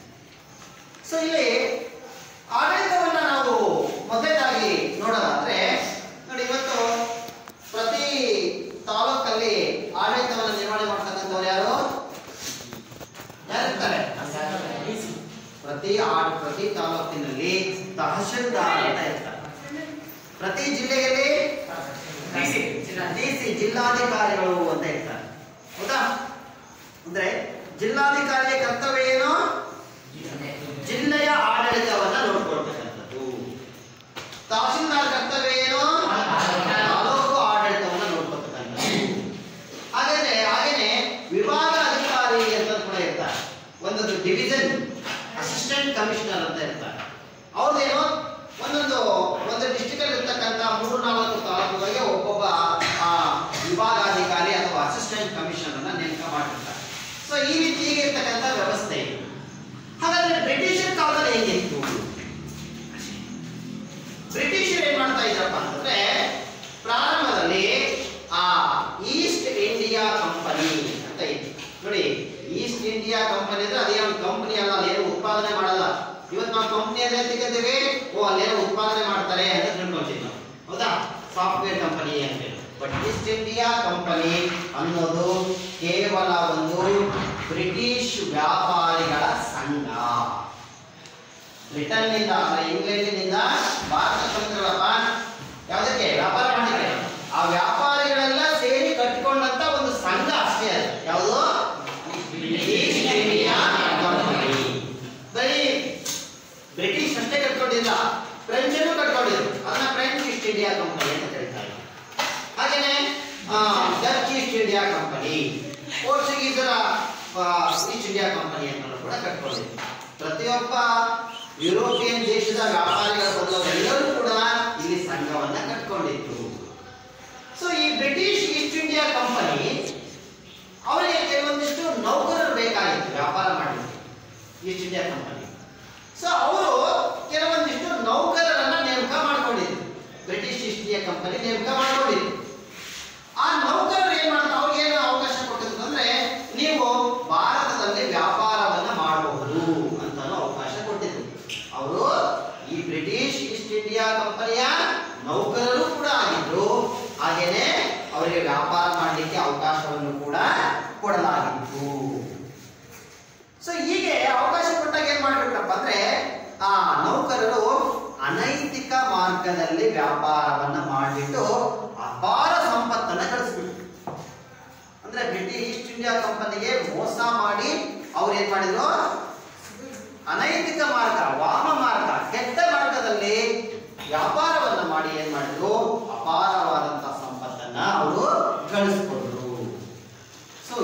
S1: ಸೊ ಇಲ್ಲಿ ಆಡಳಿತವನ್ನ ನಾವು ಮೊದಲನೇದಾಗಿ ನೋಡೋದಾದ್ರೆ ನೋಡಿ ಇವತ್ತು ಪ್ರತಿ ತಾಲೂಕಲ್ಲಿ ಆಡಳಿತವನ್ನ ನಿರ್ವಹಣೆ ಮಾಡ್ತಕ್ಕಂಥವ್ರು ಯಾರು ಯಾರಿರ್ತಾರೆ ಪ್ರತಿ ಆಡ್ ಪ್ರತಿ ತಾಲೂಕಿನಲ್ಲಿ ತಹಶೀಲ್ದಾರ್ ಅಂತ ಇರ್ತಾರೆ ಪ್ರತಿ ಜಿಲ್ಲೆಯಲ್ಲಿ ಡಿಸಿ ಜಿಲ್ಲಾಧಿಕಾರಿಗಳು ಅಂತ ಇರ್ತಾರೆ ಹೌದಾ ಅಂದ್ರೆ ಜಿಲ್ಲಾಧಿಕಾರಿಯ ಕರ್ತವ್ಯ ಏನು ಜಿಲ್ಲೆಯ ಆಡಳಿತವನ್ನ ನೋಡ್ಕೊಳ್ತಕ್ಕಂಥದ್ದು ತಹಶೀಲ್ದಾರ್ ಕರ್ತವ್ಯ ಏನು ತಾಲೂಕು ಆಡಳಿತವನ್ನ ನೋಡ್ಕೊಳ್ತಕ್ಕಂಥದ್ದು ಹಾಗಾದ್ರೆ ಹಾಗೇನೆ ವಿಭಾಗ ಅಧಿಕಾರಿ ಅಂತ ಕೂಡ ಇರ್ತಾರೆ ಒಂದೊಂದು ಡಿವಿಷನ್ ಅಸಿಸ್ಟೆಂಟ್ ಕಮಿಷನರ್ ಅಂತ ಇರ್ತಾರೆ ಅವ್ರದ್ದೇನು ಒಂದೊಂದು ಒಂದು ಡಿಸ್ಟಿಕ್ ಅಲ್ಲಿ ಇರ್ತಕ್ಕಂಥ ಮೂರು ನಾಲ್ಕು ತಾಲೂಕುಗಳಿಗೆ ಒಬ್ಬೊಬ್ಬ ಆ, ವಿಭಾಗಾಧಿಕಾರಿ ಅಥವಾ ಅಸಿಸ್ಟೆಂಟ್ ಕಮಿಷನರ್ ಅನ್ನ ನೇಮಕ ಮಾಡಿರ್ತಾರೆ ಸೊ ಈ ರೀತಿ ಹೀಗೆ ಇರ್ತಕ್ಕಂಥ ವ್ಯವಸ್ಥೆ ಇದೆ ಹಾಗಾದ್ರೆ ಬ್ರಿಟಿಷರ್ ಕಾಲದಲ್ಲಿ ಹೇಗಿತ್ತು ಬ್ರಿಟಿಷರು ಏನ್ ಮಾಡ್ತಾ ಇದ್ರಪ್ಪ ಅಂತಂದ್ರೆ ಪ್ರಾರಂಭದಲ್ಲಿ ಆ ಈಸ್ಟ್ ಇಂಡಿಯಾ ಕಂಪನಿ ಅಂತ ಇತ್ತು ನೋಡಿ ಈಸ್ಟ್ ಇಂಡಿಯಾ ಕಂಪನಿ ಅಂದ್ರೆ ಅದೇ ಒಂದು ಕಂಪನಿ ಅಲ್ಲ ಅಲ್ಲೇನು ಉತ್ಪಾದನೆ ಮಾಡಲ್ಲ ಇವತ್ತು ನಾವು ಕಂಪನಿ ಅದೇ ತಿಳ್ಕೊತೀವಿ ಓ ಅಲ್ಲೇನೋ ಉತ್ಪಾದನೆ ಮಾಡ್ತಾರೆ ಅಂತ ತಿಳ್ಕೊಳ್ತೀವಿ ನಾವು ಹೌದಾ ಸಾಫ್ಟ್ವೇರ್ ಕಂಪನಿ ಅಂತ ಬಟ್ ಈಸ್ಟ್ ಇಂಡಿಯಾ ಕಂಪನಿ ಅನ್ನೋದು ಕೇವಲ ಒಂದು ಬ್ರಿಟಿಷ್ ವ್ಯಾಪಾರಿಗಳ ಸಂಘ ಬ್ರಿಟನ್ನಿಂದ ಅಂದ್ರೆ ಇಂಗ್ಲೆಂಡಿನಿಂದ ಭಾರತ ಬಂದಿರಲ್ಲಪ್ಪ ಯಾವುದಕ್ಕೆ ವ್ಯಾಪಾರ ಮಾಡಲಿಕ್ಕೆ ಆ ವ್ಯಾಪಾರಿಗಳೆಲ್ಲ ಸೇರಿ ಕಟ್ಟಿಕೊಂಡಂತ ಒಂದು ಸಂಘ ಅಷ್ಟೇ ಅದು ಯಾವುದು ಈಸ್ಟ್ ಇಂಡಿಯಾ ಕಂಪನಿ ಬರೀ ಬ್ರಿಟಿಷ್ ಅಷ್ಟೇ ಕಟ್ಕೊಂಡಿಲ್ಲ ಫ್ರೆಂಚನ್ನು ಕಟ್ಕೊಂಡಿದ್ರು ಅದನ್ನ ಫ್ರೆಂಚ್ ಈಸ್ಟ್ ಇಂಡಿಯಾ ಕಂಪನಿ ಅಂತ ಕರೀತಾರೆ ಹಾಗೇನೆ ಆ, ಡಚ್ ಈಸ್ಟ್ ಇಂಡಿಯಾ ಕಂಪನಿ ಪೋರ್ಚುಗೀಸರ ಆ, ಈಸ್ಟ್ ಇಂಡಿಯಾ ಕಂಪನಿ ಅಂತ ಕೂಡ ಕಟ್ಕೊಂಡಿದ್ರು ಪ್ರತಿಯೊಬ್ಬ ಯುರೋಪಿಯನ್ ದೇಶದ ವ್ಯಾಪಾರಿಗಳು ಬಂದವರೆಲ್ಲರೂ ಕೂಡ ಇಲ್ಲಿ ಸಂಘವನ್ನ ಕಟ್ಕೊಂಡಿದ್ರು ಸೊ ಈ ಬ್ರಿಟಿಷ್ ಈಸ್ಟ್ ಇಂಡಿಯಾ ಕಂಪನಿ ಅವರಿಗೆ ಕೆಲವೊಂದಿಷ್ಟು ನೌಕರರು ಬೇಕಾಗಿತ್ತು ವ್ಯಾಪಾರ ಮಾಡಲಿಕ್ಕೆ ಈಸ್ಟ್ ಇಂಡಿಯಾ ಕಂಪನಿ ಸೊ ಅವರು ಕೆಲವೊಂದಿಷ್ಟು ನೌಕರರನ್ನ ನೇಮಕ ಮಾಡ್ಕೊಂಡಿದ್ರು ಬ್ರಿಟಿಷ್ ಈಸ್ಟ್ ಇಂಡಿಯಾ ಕಂಪನಿ ನೇಮಕ ಮಾಡ್ಕೊಂಡಿದ್ರು ಆ ನೌಕರರು ಏನ್ ಮಾಡ್ತಾರೆ ಅವ್ರಿಗೆ ಏನು ಅವಕಾಶ ಕೊಟ್ಟಿದ್ರು ಅಂದ್ರೆ ನೀವು ಭಾರತದಲ್ಲಿ ವ್ಯಾಪಾರವನ್ನ ಮಾಡಬಹುದು ಅಂತಾನು ಅವಕಾಶ ಕೊಟ್ಟಿದ್ರು ಅವರು ಈ ಬ್ರಿಟಿಷ್ ಈಸ್ಟ್ ಇಂಡಿಯಾ ಕಂಪನಿಯ ನೌಕರರು ಕೂಡ ಆಗಿದ್ರು ಹಾಗೇನೆ ಅವರಿಗೆ ವ್ಯಾಪಾರ ಮಾಡಲಿಕ್ಕೆ ಅವಕಾಶವನ್ನು ಕೂಡ ಕೊಡಲಾಗಿತ್ತು ಸೊ ಹೀಗೆ ಅವಕಾಶ ಕೊಟ್ಟಾಗ ಏನ್ ಮಾಡ್ಬಿಟ್ರಪ್ಪ ಅಂದ್ರೆ ಆ ನೌಕರರು ಅನೈತಿಕ ಮಾರ್ಗದಲ್ಲಿ ವ್ಯಾಪಾರವನ್ನ ಮಾಡಿಬಿಟ್ಟು ಅಪಾರ ಸಂಪತ್ತನ್ನ ಗಳಿಸ್ಬಿಟ್ರು ಅಂದ್ರೆ ಬ್ರಿಟಿಷ್ ಈಸ್ಟ್ ಇಂಡಿಯಾ ಕಂಪನಿಗೆ ಮೋಸ ಮಾಡಿ ಅವ್ರು ಏನ್ ಮಾಡಿದ್ರು ಅನೈತಿಕ ಮಾರ್ಗ ವಾಮ ಮಾರ್ಗ ಕೆಟ್ಟ ಮಾರ್ಗದಲ್ಲಿ ವ್ಯಾಪಾರವನ್ನ ಮಾಡಿ ಏನ್ ಮಾಡಿದ್ರು ಅಪಾರವಾದಂತಹ ಸಂಪತ್ತನ್ನ ಅವರು ಗಳಿಸ್ಕೊಂಡ್ರು ಸೊ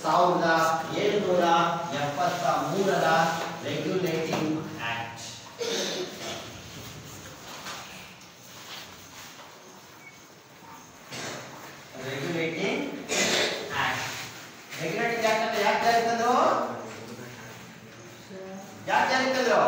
S1: ಸಾವಿರದ ಏಳುನೂರ ಎಪ್ಪತ್ತ ಮೂರರ regulating act regulating act regulating act ಅಂತ ಯಾಕೆ ಜಾರಿ ತಂದ್ರು ಯಾಕೆ ಜಾರಿ ತಂದ್ರು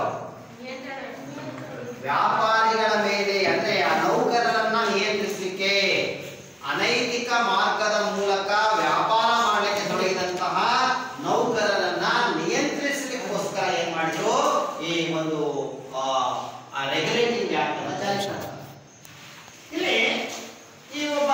S1: ವ್ಯಾಪಾರಿಗಳ ಮೇಲೆ ಅಂದ್ರೆ ಆ ನೌಕರರನ್ನ ನಿಯಂತ್ರಿಸಲಿಕ್ಕೆ ಅನೈತಿಕ ಮಾರ್ಗದ ಮೂಲಕ ವ್ಯಾಪಾರ ಮಾಡಲಿಕ್ಕೆ ತೊಡಗಿದಂತಹ ನೌಕರರನ್ನ ನಿಯಂತ್ರಿಸಲಿಕ್ಕೋಸ್ಕರ ಏನ್ ಮಾಡಿದ್ರು ಈ ಒಂದು ರೆಗ್ಯುಲೇಟಿಂಗ್ ಆಕ್ಟ್ ಅನ್ನ ಜಾರಿ ತಂದ್ರು. ಇಲ್ಲಿ ಈ ಒಬ್ಬ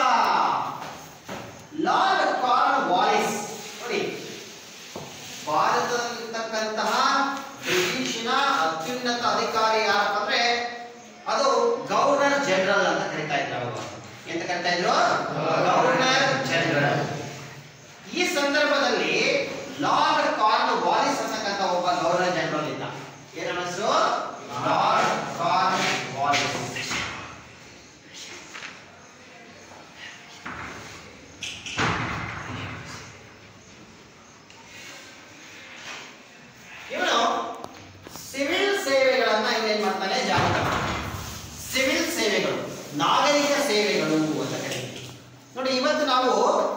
S1: ಲಾರ್ಡ್ ಕಾರ್ನ್ ವಾಲಿಸ್ ನೋಡಿ ಭಾರತದಲ್ಲಿರ್ತಕ್ಕಂತಹ ಬ್ರಿಟಿಷಿನ ಅತ್ಯುನ್ನತ ಅಧಿಕಾರಿ ಯಾರಪ್ಪ ಅಂದ್ರೆ ಅದು ಗವರ್ನರ್ ಜನರಲ್ ಅಂತ ಕರಿತಾ ಇದ್ರು ಅವಾಗ ಎಂತ ಕರಿತಾ ಇದ್ರು ಗವರ್ನರ್ ಜನರಲ್ ಈ ಸಂದರ್ಭದಲ್ಲಿ ಲಾರ್ಡ್ ಕಾರ್ನ್ ವಾಲಿಸ್ ಅಂತಕ್ಕಂಥ ಒಬ್ಬ ಗವರ್ನರ್ ಜನರಲ್ ಇದ್ದ ಏನ ಹೆಸರು ಲಾರ್ಡ್ ಕಾರ್ನ್ ವಾಲಿಸ್ ಇವನು ಸಿವಿಲ್ ಸೇವೆಗಳನ್ನ ಏನ್ ಮಾಡ್ತಾನೆ ಜಾರಿ ಮಾಡ್ತಾನೆ ಸಿವಿಲ್ ಸೇವೆಗಳು ನಾಗರಿಕ ಸೇವೆಗಳು ಅಂತ ಕರೀತೀವಿ ನೋಡಿ ಇವತ್ತು ನಾವು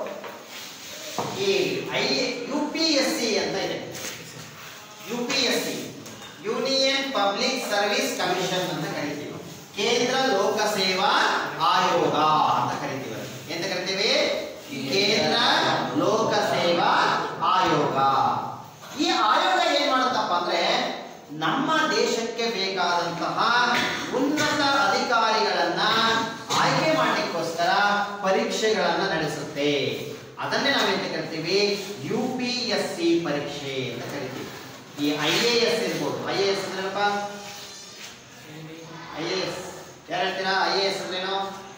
S1: ಈ I U P S C ಅಂತ ಇದೆ U P S C Union Public Service Commission ಅಂತ ಕರಿತೀವಿ ಕೇಂದ್ರ ಲೋಕ ಸೇವಾ ಆಯೋಗ ಅಂತ ಕರಿತೀವಿ ಎಂತ ಕರಿತೀವಿ ಕೇಂದ್ರ ಲೋಕ ಸೇವಾ ಆಯೋಗ ಈ ಆಯೋಗ ಏನ್ ಮಾಡುತ್ತಪ್ಪ ಅಂದ್ರೆ ನಮ್ಮ ದೇಶಕ್ಕೆ ಬೇಕಾದಂತಹ ಉನ್ನತ ಅಧಿಕಾರಿಗಳನ್ನ ಆಯ್ಕೆ ಮಾಡಲಿಕ್ಕೋಸ್ಕರ ಪರೀಕ್ಷೆಗಳನ್ನ ನಡೆಸುತ್ತೆ ಅದನ್ನೇ ನಾವೆಂತ ಕರಿತೀವಿ ಯು ಪಿ ಎಸ್ ಸಿ ಪರೀಕ್ಷೆ ಅಂತ ಕರಿತೀವಿ ಈ ಐ ಎ ಎಸ್ ಇರ್ಬೋದು ಐ ಎ ಎಸ್ ಅಂದ್ರಪ್ಪ ಐ ಎ ಎಸ್ ಯಾರು ಹೇಳ್ತೀರಾ ಐ ಎ ಎಸ್ ಅಂದ್ರೇನು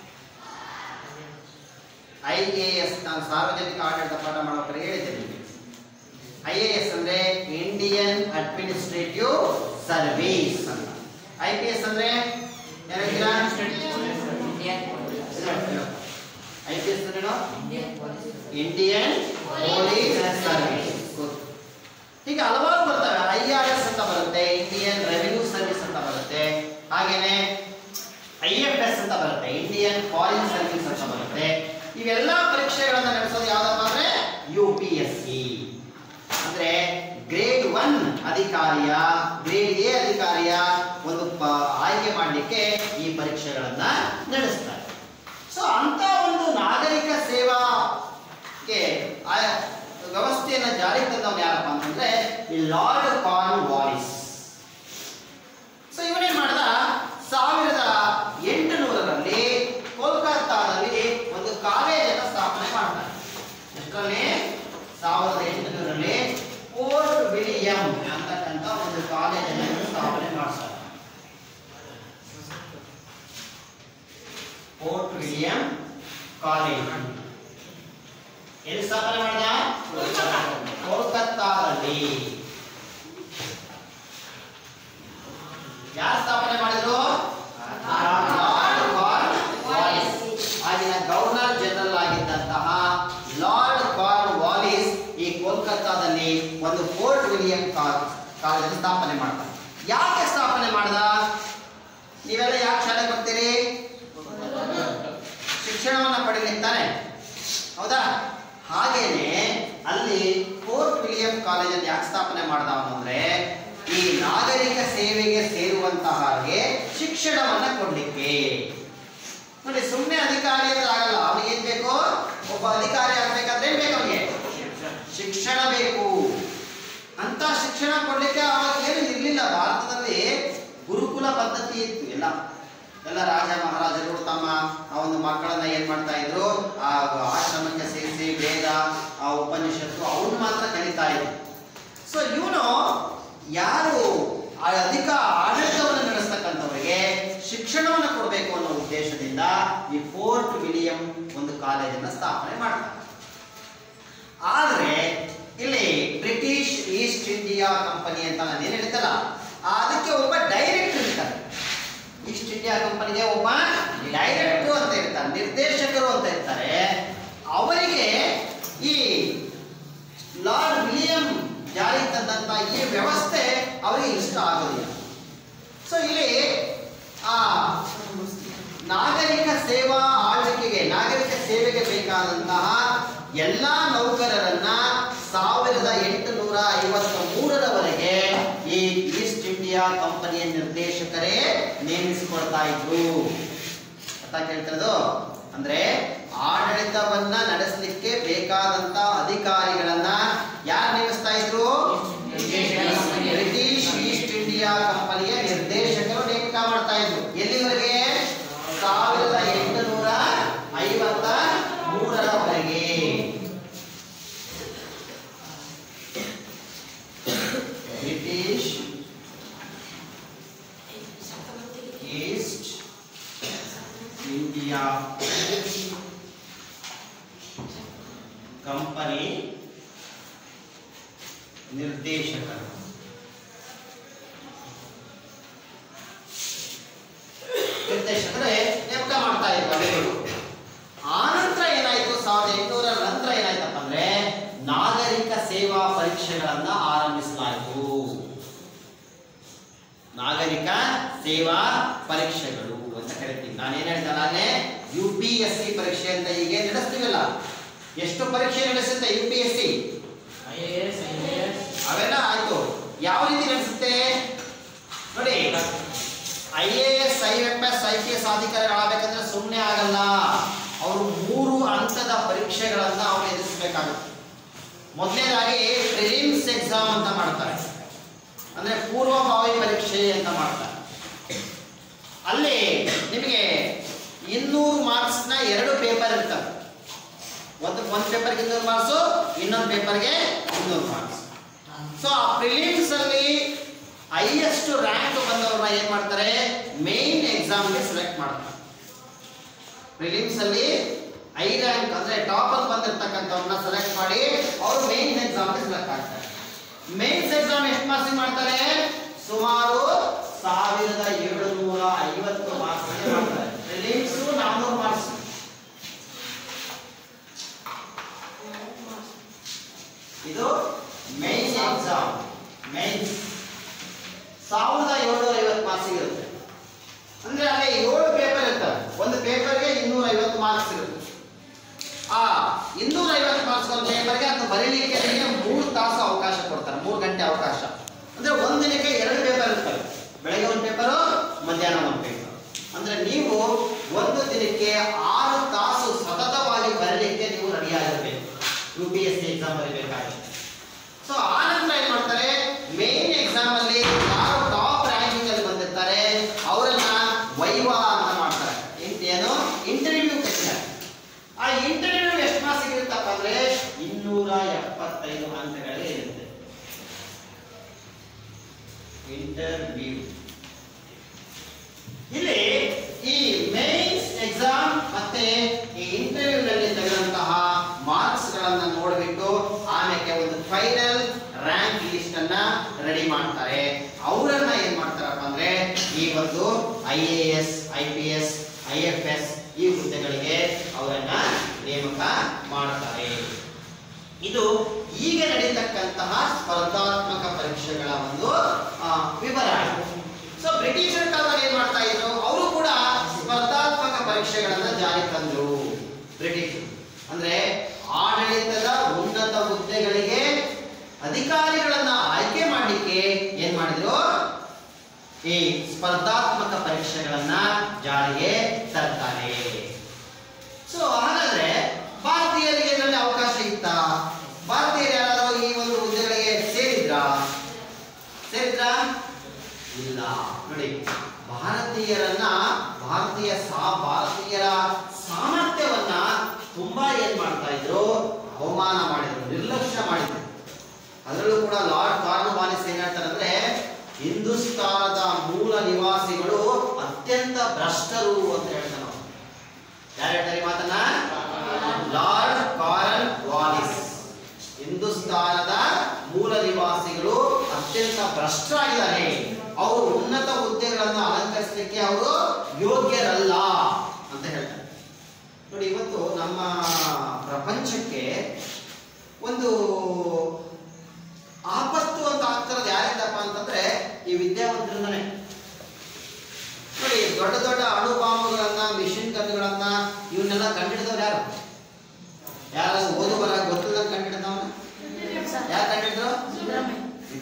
S1: ಐ ಎ ಎಸ್ ನಾನು ಸಾರ್ವಜನಿಕ ಆಡಳಿತ ಪಾಠ ಮಾಡೋಕೆ ಹೇಳಿದ್ದೆ ನಿಮಗೆ ಐ ಎ ಎಸ್ ಅಂದ್ರೆ ಇಂಡಿಯನ್ ಅಡ್ಮಿನಿಸ್ಟ್ರೇಟಿವ್ ಸರ್ವಿಸ್ ಅಂತ ಐ ಪಿ ಎಸ್ ಅಂದ್ರೆ ಯಾರು ಹೇಳ್ತೀರಾ ಐ ಪಿ ಎಸ್ ಅಂದ್ರೇನು ಇಂಡಿಯನ್ ಪೊಲೀಸ್ ಸರ್ವಿಸ್ ಹೀಗೆ ಹಲವಾರು ಬರ್ತವೆ ಐ ಆರ್ ಎಸ್ ಅಂತ ಬರುತ್ತೆ ಇಂಡಿಯನ್ ರೆವಿನ್ಯೂ ಸರ್ವಿಸ್ ಅಂತ ಬರುತ್ತೆ ಹಾಗೇನೆ ಐ ಎಫ್ ಎಸ್ ಅಂತ ಬರುತ್ತೆ ಇಂಡಿಯನ್ ಫಾರಿನ್ ಸರ್ವಿಸ್ ಅಂತ ಬರುತ್ತೆ ಇವೆಲ್ಲ ಪರೀಕ್ಷೆಗಳನ್ನ ನಡೆಸೋದು ಯಾವ್ದಪ್ಪ ಅಂದ್ರೆ ಯು ಪಿ ಎಸ್ ಸಿ ಅಂದ್ರೆ ಗ್ರೇಡ್ ಒನ್ ಅಧಿಕಾರಿಯ ಗ್ರೇಡ್ ಎ ಅಧಿಕಾರಿಯ ಒಂದು ಪ- ಆಯ್ಕೆ ಮಾಡಲಿಕ್ಕೆ ಈ ಪರೀಕ್ಷೆಗಳನ್ನ ನಡೆಸ್ತಾರೆ ಸೊ ಅಂತ ಒಂದು ನಾಗರಿಕ ಸೇವಾಕ್ಕೆ ಆ ವ್ಯವಸ್ಥೆಯನ್ನ ಜಾರಿಗೆ ತಂದವನು ಯಾರಪ್ಪ ಅಂತಂದ್ರೆ ಈ ಲಾರ್ಡ್ ಕಾರ್ನ್ ವಾಲಿಸ್ ಸೊ ಇವನೇನ್ ಮಾಡ್ದ ಸಾವಿರದ ಎಂಟುನೂರರಲ್ಲಿ ಕೋಲ್ಕತ್ತಾದಲ್ಲಿ ಒಂದು ಕಾಲೇಜನ್ನು ಸ್ಥಾಪನೆ ಮಾಡ್ತಾನೆ ಎಷ್ಟರಲ್ಲಿ ಸಾವಿರದ ಎಂಟುನೂರರಲ್ಲಿ ಫೋರ್ಟ್ ವಿಲಿಯಂ ಅಂತಕ್ಕಂಥ ಒಂದು ಕಾಲೇಜನ್ನು ಸ್ಥಾಪನೆ ಮಾಡ್ತಾರೆ ಫೋರ್ಟ್ ವಿಲಿಯಂ ಕಾಲೇಜ್ ಎಲ್ಲಿ ಸ್ಥಾಪನೆ ಮಾಡ್ದ ಕೋಲ್ಕತ್ತಾದಲ್ಲಿ ಯಾರು ಸ್ಥಾಪನೆ ಮಾಡಿದ್ರು ಲಾರ್ಡ್ ಕಾರ್ನ್ ವಾಲಿಸ್ ಆಗಿನ ಗವರ್ನರ್ ಜನರಲ್ ಆಗಿದ್ದಂತಹ ಲಾರ್ಡ್ ಕಾರ್ನ್ ವಾಲಿಸ್ ಈ ಕೋಲ್ಕತ್ತಾದಲ್ಲಿ ಒಂದು ಫೋರ್ಟ್ ವಿಲಿಯಂ ಕಾಲೇಜ್ ಸ್ಥಾಪನೆ ಮಾಡ್ತಾರೆ ಯಾಕೆ ಸ್ಥಾಪನೆ ಮಾಡ್ದ ನೀವೆಲ್ಲ ಯಾಕೆ ಶಾಲೆಗೆ ಬರ್ತೀರಿ ಶಿಕ್ಷಣವನ್ನ ಪಡೀಲಿಕ್ಕೆ ತಾನೆ ಹೌದಾ ಹಾಗೇನೆ ಅಲ್ಲಿ ಫೋರ್ಟ್ ವಿಲಿಯಂ ಕಾಲೇಜಲ್ಲಿ ಯಾಕೆ ಸ್ಥಾಪನೆ ಮಾಡ್ದ ಅವನು ಅಂದ್ರೆ ಈ ನಾಗರಿಕ ಸೇವೆಗೆ ಸೇರುವಂತಹಗೆ ಶಿಕ್ಷಣವನ್ನ ಕೊಡ್ಲಿಕ್ಕೆ ನೋಡಿ ಸುಮ್ಮನೆ ಅಧಿಕಾರಿ ಅಂದ್ರೆ ಆಗಲ್ಲ ಅವನಿಗೆ ಏನ್ ಬೇಕು ಒಬ್ಬ ಅಧಿಕಾರಿ ಆಗ್ಬೇಕಾದ್ರೆ ಏನ್ ಬೇಕು ಅವನಿಗೆ ಶಿಕ್ಷಣ ಬೇಕು ಅಂತ ಶಿಕ್ಷಣ ಕೊಡ್ಲಿಕ್ಕೆ ಅವಾಗ ಏನು ಇರ್ಲಿಲ್ಲ ಭಾರತದಲ್ಲಿ ಗುರುಕುಲ ಪದ್ಧತಿ ಇತ್ತು ಎಲ್ಲ ಎಲ್ಲ ರಾಜ ಮಹಾರಾಜರು ತಮ್ಮ ಆ ಒಂದು ಮಕ್ಕಳನ್ನ ಏನ್ ಮಾಡ್ತಾ ಇದ್ರು ಆ ಆಶ್ರಮಕ್ಕೆ ಸೇರಿಸಿ ವೇದ ಆ ಉಪನಿಷತ್ತು ಅವನು ಮಾತ್ರ ಕಲಿತಾ ಇದ್ರು ಸೊ ಇವನು ಯಾರು ಆ ಅಧಿಕ ಆಡಳಿತವನ್ನು ನಡೆಸ್ತಕ್ಕಂಥವರಿಗೆ ಶಿಕ್ಷಣವನ್ನು ಕೊಡಬೇಕು ಅನ್ನೋ ಉದ್ದೇಶದಿಂದ ಈ ಫೋರ್ಟ್ ವಿಲಿಯಂ ಒಂದು ಕಾಲೇಜನ್ನ ಸ್ಥಾಪನೆ ಮಾಡ್ತಾರೆ ಆದ್ರೆ ಇಲ್ಲಿ ಬ್ರಿಟಿಷ್ ಈಸ್ಟ್ ಇಂಡಿಯಾ ಕಂಪನಿ ಅಂತ ನಾನು ಏನ್ ಹೇಳ್ತಲ್ಲ ಅದಕ್ಕೆ ಒಬ್ಬ ಡೈರೆಕ್ಟರ್ ಇರ್ತಾರೆ ಈಸ್ಟ್ ಇಂಡಿಯಾ ಕಂಪನಿಗೆ ಒಬ್ಬ ಡೈರೆಕ್ಟರ್ ಅಂತ ಇರ್ತಾರೆ ನಿರ್ದೇಶಕರು ಅಂತ ಇರ್ತಾರೆ ಅವರಿಗೆ ಈ ಈ ವ್ಯವಸ್ಥೆ ಅವರಿಗೆ ಇಷ್ಟ ಆಗೋದಿಲ್ಲ ಸೊ ಇಲ್ಲಿ ಆ ನಾಗರಿಕ ಸೇವಾ ಆಳ್ವಿಕೆಗೆ ನಾಗರಿಕ ಸೇವೆಗೆ ಬೇಕಾದಂತಹ ಎಲ್ಲಾ ನೌಕರರನ್ನ ಸಾವಿರದ ಎಂಟುನೂರ ಐವತ್ತ ಮೂರರವರೆಗೆ ಈ ಈಸ್ಟ್ ಇಂಡಿಯಾ ಕಂಪನಿಯ ನಿರ್ದೇಶಕರೇ ನೇಮಿಸಿಕೊಳ್ತಾ ಇದ್ರು ಅರ್ಥ ಕೇಳ್ತಿರೋದು ಅಂದ್ರೆ ಆಡಳಿತವನ್ನ ನಡೆಸಲಿಕ್ಕೆ ಬೇಕಾದಂತ ಅಧಿಕಾರಿಗಳನ್ನ ಯಾರು ನೇಮಿಸ್ತಾ ಇದ್ರು ಬ್ರಿಟಿಷ್ ಈಸ್ಟ್ ಇಂಡಿಯಾ ಕಂಪನಿಯ ನಿರ್ದೇಶಕರು ನೇಮಕ ಮಾಡ್ತಾ ಇದ್ರು ಎಲ್ಲಿವರೆಗೆ ಸಾವಿರದ ಎಂಟುನೂರ ಐವತ್ತ ಮೂರರವರೆಗೆ ಬ್ರಿಟಿಷ್ ಈಸ್ಟ್ ಇಂಡಿಯಾ ಕಂಪನಿ ನಿರ್ದೇಶಕರು ನಿರ್ದೇಶಕರೇ ನೇಮಕ ಮಾಡ್ತಾ ಇದ್ರು ಅವೆಗಳು ಆನಂತರ ಏನಾಯ್ತು ಸಾವಿರದ ಎಂಟುನೂರ ನಂತರ ಏನಾಯ್ತಪ್ಪ ಅಂದ್ರೆ ನಾಗರಿಕ ಸೇವಾ ಪರೀಕ್ಷೆಗಳನ್ನ ಆರಂಭಿಸಲಾಯಿತು ನಾಗರಿಕ ಸೇವಾ ಪರೀಕ್ಷೆಗಳು ಅಂತ ಕರಿತೀವಿ ನಾನೇನ್ ಹೇಳ್ತಾನೆ ಯು ಪಿ ಎಸ್ ಸಿ ಪರೀಕ್ಷೆ ಅಂತ ಈಗ ನಡೆಸ್ತೀವಲ್ಲ ಎಷ್ಟು ಪರೀಕ್ಷೆ ನಡೆಸುತ್ತೆ ಯು ಪಿ ಎಸ್ ಸಿ ಅವೆಲ್ಲ ಆಯ್ತು ಯಾವ ರೀತಿ ನಡೆಸುತ್ತೆ ನೋಡಿ I A S I F S I P S ಅಧಿಕಾರಿಗಳಾಗಬೇಕಂದ್ರೆ ಸುಮ್ಮನೆ ಆಗಲ್ಲ ಅವರು ಮೂರು ಹಂತದ ಪರೀಕ್ಷೆಗಳನ್ನ ಅವ್ರು ಎದುರಿಸಬೇಕಾಗುತ್ತೆ ಮೊದಲನೇದಾಗಿ ಪ್ರಿಲಿಮ್ಸ್ ಎಕ್ಸಾಮ್ ಅಂತ ಮಾಡ್ತಾರೆ ಅಂದ್ರೆ ಪೂರ್ವಭಾವಿ ಪರೀಕ್ಷೆ ಅಂತ ಮಾಡ್ತಾರೆ ಅಲ್ಲಿ ನಿಮಗೆ ಇನ್ನೂರು ಮಾರ್ಕ್ಸ್ನ ಎರಡು ಪೇಪರ್ ಇರ್ತವೆ ಒಂದು ಒಂದು ಪೇಪರ್ಗೆ ಇನ್ನೂರು ಮಾರ್ಕ್ಸು ಇನ್ನೊಂದು ಪೇಪರ್ಗೆ ಇನ್ನೂರು ಮಾರ್ಕ್ಸ್ ಸೊ ಆ ಪ್ರಿಲಿಮ್ಸ್ ಅಲ್ಲಿ ಹೈಯೆಸ್ಟ್ ರ್ಯಾಂಕ್ ಬಂದವ್ರನ್ನ ಏನ್ ಮಾಡ್ತಾರೆ ಮೇನ್ ಎಕ್ಸಾಮ್ಗೆ ಸೆಲೆಕ್ಟ್ ಮಾಡ್ತಾರೆ ಪ್ರಿಲಿಮ್ಸ್ ಅಲ್ಲಿ ಐ ರ್ಯಾಂಕ್ ಅಂದ್ರೆ ಟಾಪ್ ಅಲ್ಲಿ ಬಂದಿರ್ತಕ್ಕಂಥವ್ರನ್ನ ಸೆಲೆಕ್ಟ್ ಮಾಡಿ ಅವರು ಮೇನ್ ಎಕ್ಸಾಮ್ಗೆ ಸೆಲೆಕ್ಟ್ ಆಗ್ತಾರೆ ಮೇನ್ಸ್ ಎಕ್ಸಾಮ್ ಎಷ್ಟು ಮಾರ್ಕ್ಸ್ ಮಾಡ್ತಾರೆ ಸುಮಾರು ಸಾವಿರದ ಏಳುನೂರ ಐವತ್ತು ಮಾರ್ಕ್ಸ್ ಮಾಡ್ತಾರೆ ಪ್ರಿಲಿಮ್ಸ್ ನಾನ್ನೂರು ಮಾರ್ಕ್ಸ್ ಇದು ಮೇನ್ಸ್ ಎಕ್ಸಾಮ್ ಮೇನ್ಸ್ ಸಾವಿರದ ಏಳ್ನೂರ ಐವತ್ತು ಮಾರ್ಕ್ಸ್ ಇರುತ್ತೆ ಅಂದ್ರೆ ಅಲ್ಲಿ ಏಳು ಪೇಪರ್ ಇರ್ತವೆ ಒಂದು ಪೇಪರ್ಗೆ ಇನ್ನೂರ ಐವತ್ತು ಮಾರ್ಕ್ಸ್ ಇರುತ್ತೆ ಆ ಇನ್ನೂರ ಐವತ್ತು ಮಾರ್ಕ್ಸ್ ಒಂದು ಪೇಪರ್ಗೆ ಅದು ಬರೀಲಿಕ್ಕೆ ನಿಮಗೆ ಮೂರು ತಾಸು ಅವಕಾಶ ಕೊಡ್ತಾರೆ ಮೂರು ಗಂಟೆ ಅವಕಾಶ ಅಂದ್ರೆ ಒಂದು ದಿನಕ್ಕೆ ಎರಡು ಪೇಪರ್ ಇರ್ತವೆ ಬೆಳಗ್ಗೆ ಒಂದು ಪೇಪರು ಮಧ್ಯಾಹ್ನ ಒಂದು ಪೇಪರ್ ಅಂದ್ರೆ ನೀವು ಒಂದು ದಿನಕ್ಕೆ ಆರು ತಾಸು ಸತತವಾಗಿ ಬರಲಿಕ್ಕೆ ನೀವು ರೆಡಿ ಆಗಿರ್ಬೇಕು U P S C exam ಬರೀಬೇಕಾಗುತ್ತೆ ಸೊ ಆ ನಂತರ ಏನ್ ಮಾಡ್ತಾರೆ ಮೇನ್ ಎಕ್ಸಾಮ್ ಅಲ್ಲಿ ಯಾರು ಟಾಪ್ ರ್ಯಾಂಕಿಂಗ್ ಅಲ್ಲಿ ಬಂದಿರ್ತಾರೆ ಅವರನ್ನ ವೈವಾ ಅಂತ ಮಾಡ್ತಾರೆ ಏನ್- ಏನು ಇಂಟರ್ವ್ಯೂ ಕರೀತಾರೆ ಆ ಇಂಟರ್ವ್ಯೂ ಎಷ್ಟು ಮಾರ್ಕ್ಸ್ ಇರುತ್ತಪ್ಪ ಅಂದ್ರೆ ಇನ್ನೂರ ಎಪ್ಪತ್ತೈದು ಅಂಕಗಳೇ ಇರುತ್ತೆ ಇಂಟರ್ವ್ಯೂ ಇಲ್ಲಿ ಈ ಮೇನ್ಸ್ ಎಕ್ಸಾಮ್ ಮತ್ತೆ ಈ ಇಂಟರ್ವ್ಯೂ ನಲ್ಲಿ ತೆಗೆದಂತಹ ಮಾರ್ಕ್ಸ್ ಗಳನ್ನ ನೋಡ್ಬಿಟ್ಟು ಆಮೇಲೆ ಒಂದು ಫೈನಲ್ ರ್ಯಾಂಕ್ ಲಿಸ್ಟ್ ಅನ್ನ ರೆಡಿ ಮಾಡ್ತಾರೆ ಅವರನ್ನ ಏನ್ ಮಾಡ್ತಾರಪ್ಪ ಅಂದ್ರೆ ಈ ಒಂದು I A S I P S I F S ಈ ಹುದ್ದೆಗಳಿಗೆ ಅವರನ್ನ ನೇಮಕ ಮಾಡ್ತಾರೆ ಇದು ಈಗ ನಡೀತಕ್ಕಂತಹ ಸ್ಪರ್ಧಾತ್ಮಕ ಪರೀಕ್ಷೆಗಳ ಒಂದು ಆ, ವಿವರ ಸೊ ಬ್ರಿಟಿಷರ ಕಾಲದಲ್ಲಿ ಏನ್ ಮಾಡ್ತಾ ಇದ್ರು ಅವರು ಕೂಡ ಸ್ಪರ್ಧಾತ್ಮಕ ಪರೀಕ್ಷೆಗಳನ್ನ ಜಾರಿ ತಂದ್ರು ಬ್ರಿಟಿಷರು ಅಂದ್ರೆ ಆಡಳಿತದ ಉನ್ನತ ಹುದ್ದೆಗಳಿಗೆ ಅಧಿಕಾರಿಗಳನ್ನ ಆಯ್ಕೆ ಮಾಡಲಿಕ್ಕೆ ಏನ್ ಮಾಡಿದ್ರು ಈ ಸ್ಪರ್ಧಾತ್ಮಕ ಪರೀಕ್ಷೆಗಳನ್ನ ಜಾರಿಗೆ ತರ್ತಾರೆ ಸೊ ಹಾಗಾದ್ರೆ ಭಾರತೀಯರಿಗೆ ಇದರಲ್ಲಿ ಅವಕಾಶ ಇತ್ತಾ ಭಾರತೀಯರು ಯಾರಾದರೂ ಈ ಒಂದು ಹುದ್ದೆಗಳಿಗೆ ಸೇರಿದ್ರಾ ಸೇರಿದ್ರಾ ಇಲ್ಲ ನೋಡಿ ಭಾರತೀಯರನ್ನ ಭಾರತೀಯ ಸಾ ಭಾರತೀಯರ ಸಾಮರ್ಥ್ಯವನ್ನ ತುಂಬಾ ಏನ್ ಮಾಡ್ತಾ ಇದ್ರು ಅವಮಾನ ಮಾಡಿದ್ರು ನಿರ್ಲಕ್ಷ್ಯ ಮಾಡಿದ್ರು ಅದರಲ್ಲೂ ಕೂಡ ಲಾರ್ಡ್ ಕಾರ್ನ್ವಾಲಿಸ್ ಏನ್ ಹೇಳ್ತಾರೆ ಅಂದ್ರೆ ಹಿಂದೂಸ್ತಾನದ ಮೂಲ ನಿವಾಸಿಗಳು ಅತ್ಯಂತ ಭ್ರಷ್ಟರು ಅಂತ ಹೇಳ್ತಾರೆ ನಾವು ಯಾರು ಹೇಳ್ತಾರೆ ಈ ಮಾತನ್ನ ಲಾರ್ಡ್ ಕಾರನ್ ವಾಲಿಸ್ ಹಿಂದೂಸ್ತಾನದ ಮೂಲ ನಿವಾಸಿಗಳು ಅತ್ಯಂತ ಭ್ರಷ್ಟರಾಗಿದ್ದಾರೆ ಅವರು ಉನ್ನತ ಹುದ್ದೆಗಳನ್ನು ಅಲಂಕರಿಸಲಿಕ್ಕೆ ಅವರು ಯೋಗ್ಯರಲ್ಲ ಅಂತ ಹೇಳ್ತಾರೆ ನೋಡಿ ಇವತ್ತು ನಮ್ಮ ಪ್ರಪಂಚಕ್ಕೆ ಒಂದು ಆಪತ್ತು ಅಂತ ಆಗ್ತಿರೋ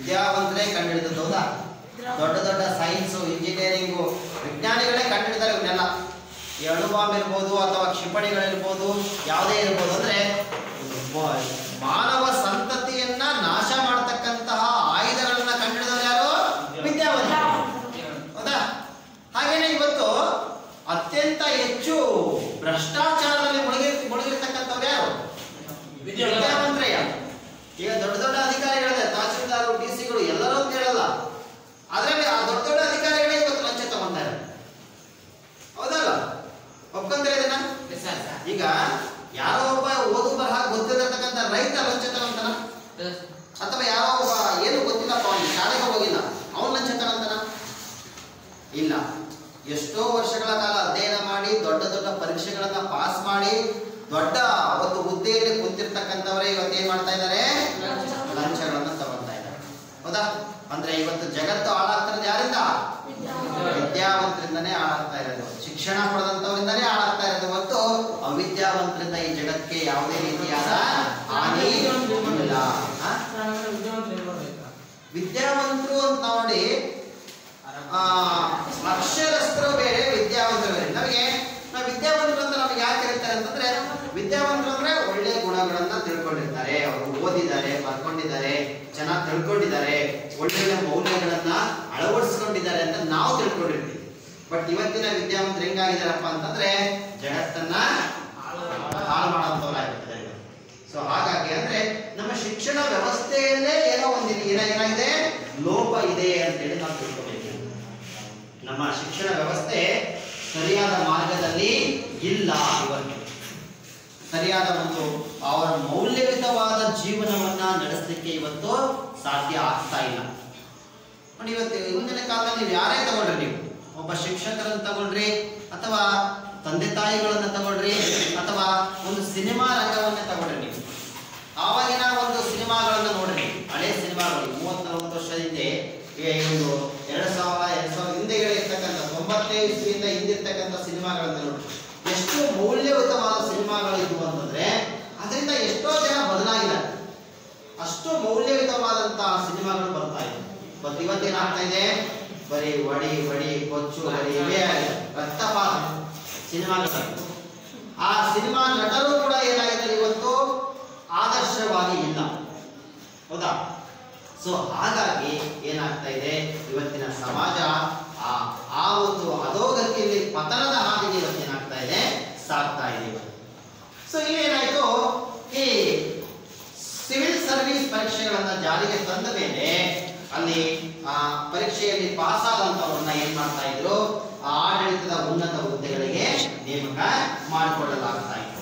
S1: ವಿದ್ಯಾವಂತರೇ ಕಂಡುಹಿಡಿದದ್ದು ಹೌದಾ ದೊಡ್ಡ ದೊಡ್ಡ ಸೈನ್ಸು ಇಂಜಿನಿಯರಿಂಗು ವಿಜ್ಞಾನಿಗಳೇ ಕಂಡುಹಿಡಿದಾರೆ ಇವನ್ನೆಲ್ಲ ಈ ಅಣು ಬಾಂಬ್ ಇರ್ಬೋದು ಅಥವಾ ಕ್ಷಿಪಣಿಗಳಿರ್ಬೋದು ಯಾವುದೇ ಇರ್ಬೋದು ಅಂದ್ರೆ ಮ- ಮಾನವ ಸಂತತಿಯನ್ನ ನಾಶ ಮಾಡತಕ್ಕಂತಹ ಆಯುಧಗಳನ್ನ ಕಂಡುಹಿಡಿದವರು ಯಾರು ವಿದ್ಯಾವಂತ ಹೌದಾ ಹಾಗೇನೆ ಇವತ್ತು ಅತ್ಯಂತ ಹೆಚ್ಚು ಭ್ರಷ್ಟಾಚಾರದಲ್ಲಿ ಮುಳುಗಿ ಮುಳುಗಿರ್ತಕ್ಕಂಥವ್ರು ಯಾರು ವಿದ್ಯಾವಂತರೇ ಯಾರು ಈಗ ದೊಡ್ಡ ದೊಡ್ಡ ಅಧಿಕಾರಿಗಳಿದೆ ತಹಸೀಲ್ದಾರ್ ಡಿ ಸಿಗಳು ಎಲ್ಲರೂ ಅಂತ ಹೇಳಲ್ಲ ಆದ್ರೆ ಆ ದೊಡ್ಡ ದೊಡ್ಡ ಅಧಿಕಾರಿಗಳೇ ಇವತ್ತು ಲಂಚ ತಗೊಂತಾರೆ ಹೌದಲ್ಲ ಒಪ್ಕೊಂತಾರೆ ಇದನ್ನ
S2: ಸರ್
S1: ಈಗ ಯಾರೋ ಒಬ್ಬ ಓದು ಬರಹ ಗೊತ್ತಿರತಕ್ಕಂಥ ರೈತ ಲಂಚ ತಗೊಂತಾನ ಅಥವಾ ಯಾರೋ ಒಬ್ಬ ಏನು ಗೊತ್ತಿಲ್ಲಪ್ಪ ಅವನಿಗೆ ಶಾಲೆಗೆ ಹೋಗಿಲ್ಲ ಅವನು ಲಂಚ ತಗೊಂತಾನ ಇಲ್ಲ ಎಷ್ಟೋ ವರ್ಷಗಳ ಕಾಲ ಅಧ್ಯಯನ ಮಾಡಿ ದೊಡ್ಡ ದೊಡ್ಡ ಪರೀಕ್ಷೆಗಳನ್ನ ಪಾಸ್ ಮಾಡಿ ದೊಡ್ಡ ಒಂದು ಹುದ್ದೆಯಲ್ಲಿ ಕುಂತಿರ್ತಕ್ಕಂಥವರೇ ಇವತ್ತು ಏನ್ ಮಾಡ್ತಾ ಇದ್ದಾರೆ ಲಂಚಗಳನ್ನ ತಗೊಳ್ತಾ ಇದ್ದಾರೆ ಹೌದಾ ಅಂದ್ರೆ ಇವತ್ತು ಜಗತ್ತು ಹಾಳಾಗ್ತಿರೋದು ಯಾರಿಂದ ವಿದ್ಯಾವಂತರಿಂದನೇ ಹಾಳಾಗ್ತಾ ಇರೋದು ಶಿಕ್ಷಣ ಪಡೆದಂತವರಿಂದನೇ ಹಾಳಾಗ್ತಾ ಇರೋದು ಹೊತ್ತು ಅವಿದ್ಯಾವಂತರಿಂದ ಈ ಜಗತ್ತಿಗೆ ಯಾವುದೇ ರೀತಿಯಾದ ಹಾನಿ ಇಲ್ಲ ಆ? ವಿದ್ಯಾವಂತರು ಅಂತ ನೋಡಿ ಆ, ಅಕ್ಷರಸ್ಥರು ಬೇರೆ ವಿದ್ಯಾವಂತರು ಬೇರೆ ನಮಗೆ ನಾವು ವಿದ್ಯಾವಂತರು ಅಂತ ನಮಗೆ ಯಾಕೆ ಕರೀತಾರೆ ಅಂತಂದ್ರೆ ವಿದ್ಯಾವಂತರು ಅಂದ್ರೆ ಒಳ್ಳೆ ಗುಣಗಳನ್ನ ತಿಳ್ಕೊಂಡಿರ್ತಾರೆ ಅವರು ಓದಿದ್ದಾರೆ ಬರ್ಕೊಂಡಿದ್ದಾರೆ ಚೆನ್ನಾಗಿ ತಿಳ್ಕೊಂಡಿದ್ದಾರೆ ಒಳ್ಳೊಳ್ಳೆ ಮೌಲ್ಯಗಳನ್ನ ಅಳವಡಿಸ್ಕೊಂಡಿದ್ದಾರೆ ಅಂತ ನಾವು ತಿಳ್ಕೊಂಡಿರ್ತೀವಿ ಬಟ್ ಇವತ್ತಿನ ವಿದ್ಯಾವಂತರು ಹೆಂಗಾಗಿದಾರಪ್ಪ ಅಂತಂದ್ರೆ ಜಗತ್ತನ್ನ ಹಾಳು ಮಾಡೋಂಥವ್ರಾಗಿರ್ತಾರೆ ಸೊ ಹಾಗಾಗಿ ಅಂದ್ರೆ ನಮ್ಮ ಶಿಕ್ಷಣ ವ್ಯವಸ್ಥೆಯಲ್ಲೇ ಏನೋ ಒಂದು ಏನ ಏನಾಗಿದೆ ಲೋಪ ಇದೆ ಅಂತೇಳಿ ನಾವು ತಿಳ್ಕೊಬೇಕು ನಮ್ಮ ಶಿಕ್ಷಣ ವ್ಯವಸ್ಥೆ ಸರಿಯಾದ ಮಾರ್ಗದಲ್ಲಿ ಇಲ್ಲ ಇವತ್ತು ಸರಿಯಾದ ಒಂದು ಅವರ ಮೌಲ್ಯಯುತವಾದ ಜೀವನವನ್ನ ನಡೆಸಲಿಕ್ಕೆ ಇವತ್ತು ಸಾಧ್ಯ ಆಗ್ತಾ ಇಲ್ಲ ನೋಡಿ ಇವತ್ತು ಹಿಂದಿನ ಕಾಲದಲ್ಲಿ ನೀವು ಯಾರೇ ತಗೊಳ್ರಿ ನೀವು ಒಬ್ಬ ಶಿಕ್ಷಕರನ್ನ ತಗೊಳ್ರಿ ಅಥವಾ ತಂದೆ ತಾಯಿಗಳನ್ನ ತಗೊಳ್ರಿ ಅಥವಾ ಒಂದು ಸಿನಿಮಾ ರಂಗವನ್ನ ತಗೊಳ್ರಿ ನೀವು ಆವಾಗಿನ ಒಂದು ಸಿನಿಮಾಗಳನ್ನ ನೋಡ್ರಿ ಹಳೆ ಸಿನಿಮಾಗಳು ಮೂವತ್ತು ನಲವತ್ತು ವರ್ಷದ ಹಿಂದೆ ಈ ಒಂದು ಎರಡ್ ಸಾವಿರ ಎರಡ್ ಸಾವಿರ ಹಿಂದೆಗಡೆ ಇರ್ತಕ್ಕಂಥ ತೊಂಬತ್ತೈದು ಇಸ್ವಿಯಿಂದ ಹಿಂದಿರ್ತಕ್ಕಂಥ ಸಿನಿಮಾಗಳನ್ನ ನೋಡ್ರಿ ಎಷ್ಟು ಮೌಲ್ಯಯುತವಾದ ಸಿನಿಮಾಗಳು ಇದ್ವು ಅಂತಂದ್ರೆ ಅದರಿಂದ ಎಷ್ಟೋ ಜನ ಬದಲಾಗಿದ್ದಾರೆ ಅಷ್ಟು ಮೌಲ್ಯಯುತವಾದಂತಹ ಸಿನಿಮಾಗಳು ಬರ್ತಾ ಇದೆ ಬಟ್ ಇವತ್ತೇನಾಗ್ತಾ ಇದೆ ಬರೀ ಒಡಿ ಬಡಿ ಕೊಚ್ಚು ಬರೀ ಇವೇ ಆಗಿದೆ. ರಕ್ತಪಾತ ಸಿನಿಮಾಗಳು ಆ ಸಿನಿಮಾ ನಟರು ಕೂಡ ಏನಾಗಿದ್ದಾರೆ ಇವತ್ತು ಆದರ್ಶವಾಗಿ ಇಲ್ಲ ಹೌದಾ ಸೊ ಹಾಗಾಗಿ ಏನಾಗ್ತಾ ಇದೆ ಇವತ್ತಿನ ಸಮಾಜ ಆ ಆ ಒಂದು ಅಧೋಗತಿಯಲ್ಲಿ ಪತನದ ಹಾದಿಗೆ ಇವತ್ತೇನಾಗ್ತಾ ಇದೆ ಸಾಗ್ತಾ ಇದೆ ಇವತ್ತು ಸೊ ಇಲ್ಲೇನಾಯ್ತು ಈ ಸಿವಿಲ್ ಸರ್ವಿಸ್ ಪರೀಕ್ಷೆಗಳನ್ನ ಜಾರಿಗೆ ತಂದ ಮೇಲೆ ಅಲ್ಲಿ ಆ ಪರೀಕ್ಷೆಯಲ್ಲಿ ಪಾಸ್ ಆದಂತವ್ರನ್ನ ಏನ್ ಮಾಡ್ತಾ ಇದ್ರು ಆ ಆಡಳಿತದ ಉನ್ನತ ಹುದ್ದೆಗಳಿಗೆ ನೇಮಕ ಮಾಡಿಕೊಳ್ಳಲಾಗ್ತಾ ಇತ್ತು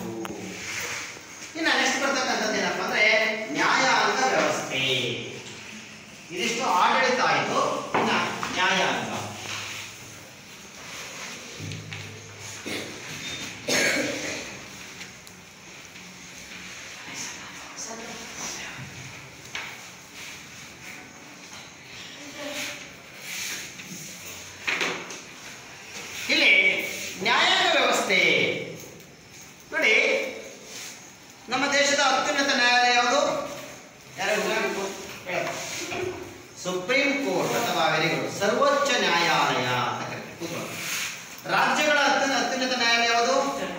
S1: ಇನ್ನ ನೆಕ್ಸ್ಟ್ ಬರ್ತಕ್ಕಂಥದ್ದು ಏನಪ್ಪಾ ಅಂದ್ರೆ ನ್ಯಾಯಾಂಗ ವ್ಯವಸ್ಥೆ ಇದಿಷ್ಟು ಆಡಳಿತ ಆಯಿತು ಇನ್ನ ನ್ಯಾಯಾಂಗ ಇಲ್ಲಿ ನ್ಯಾಯಾಂಗ ವ್ಯವಸ್ಥೆ ನೋಡಿ ನಮ್ಮ ದೇಶದ ಅತ್ಯುನ್ನತ ನ್ಯಾಯಾಲಯ ಯಾವುದು ಯಾರು ಸುಪ್ರೀಂ ಕೋರ್ಟ್ ಅಥವಾ ವೆರಿ ಗುಡ್ ಸರ್ವೋಚ್ಚ ನ್ಯಾಯಾಲಯ ಅಂತ ಕರಿತೀವಿ ಕೂತ್ಕೊಳ್ಳಿ. ರಾಜ್ಯಗಳ ಅತ್ಯುನ್ನ ಅತ್ಯುನ್ನತ ನ್ಯಾಯಾಲಯ ಯಾವುದು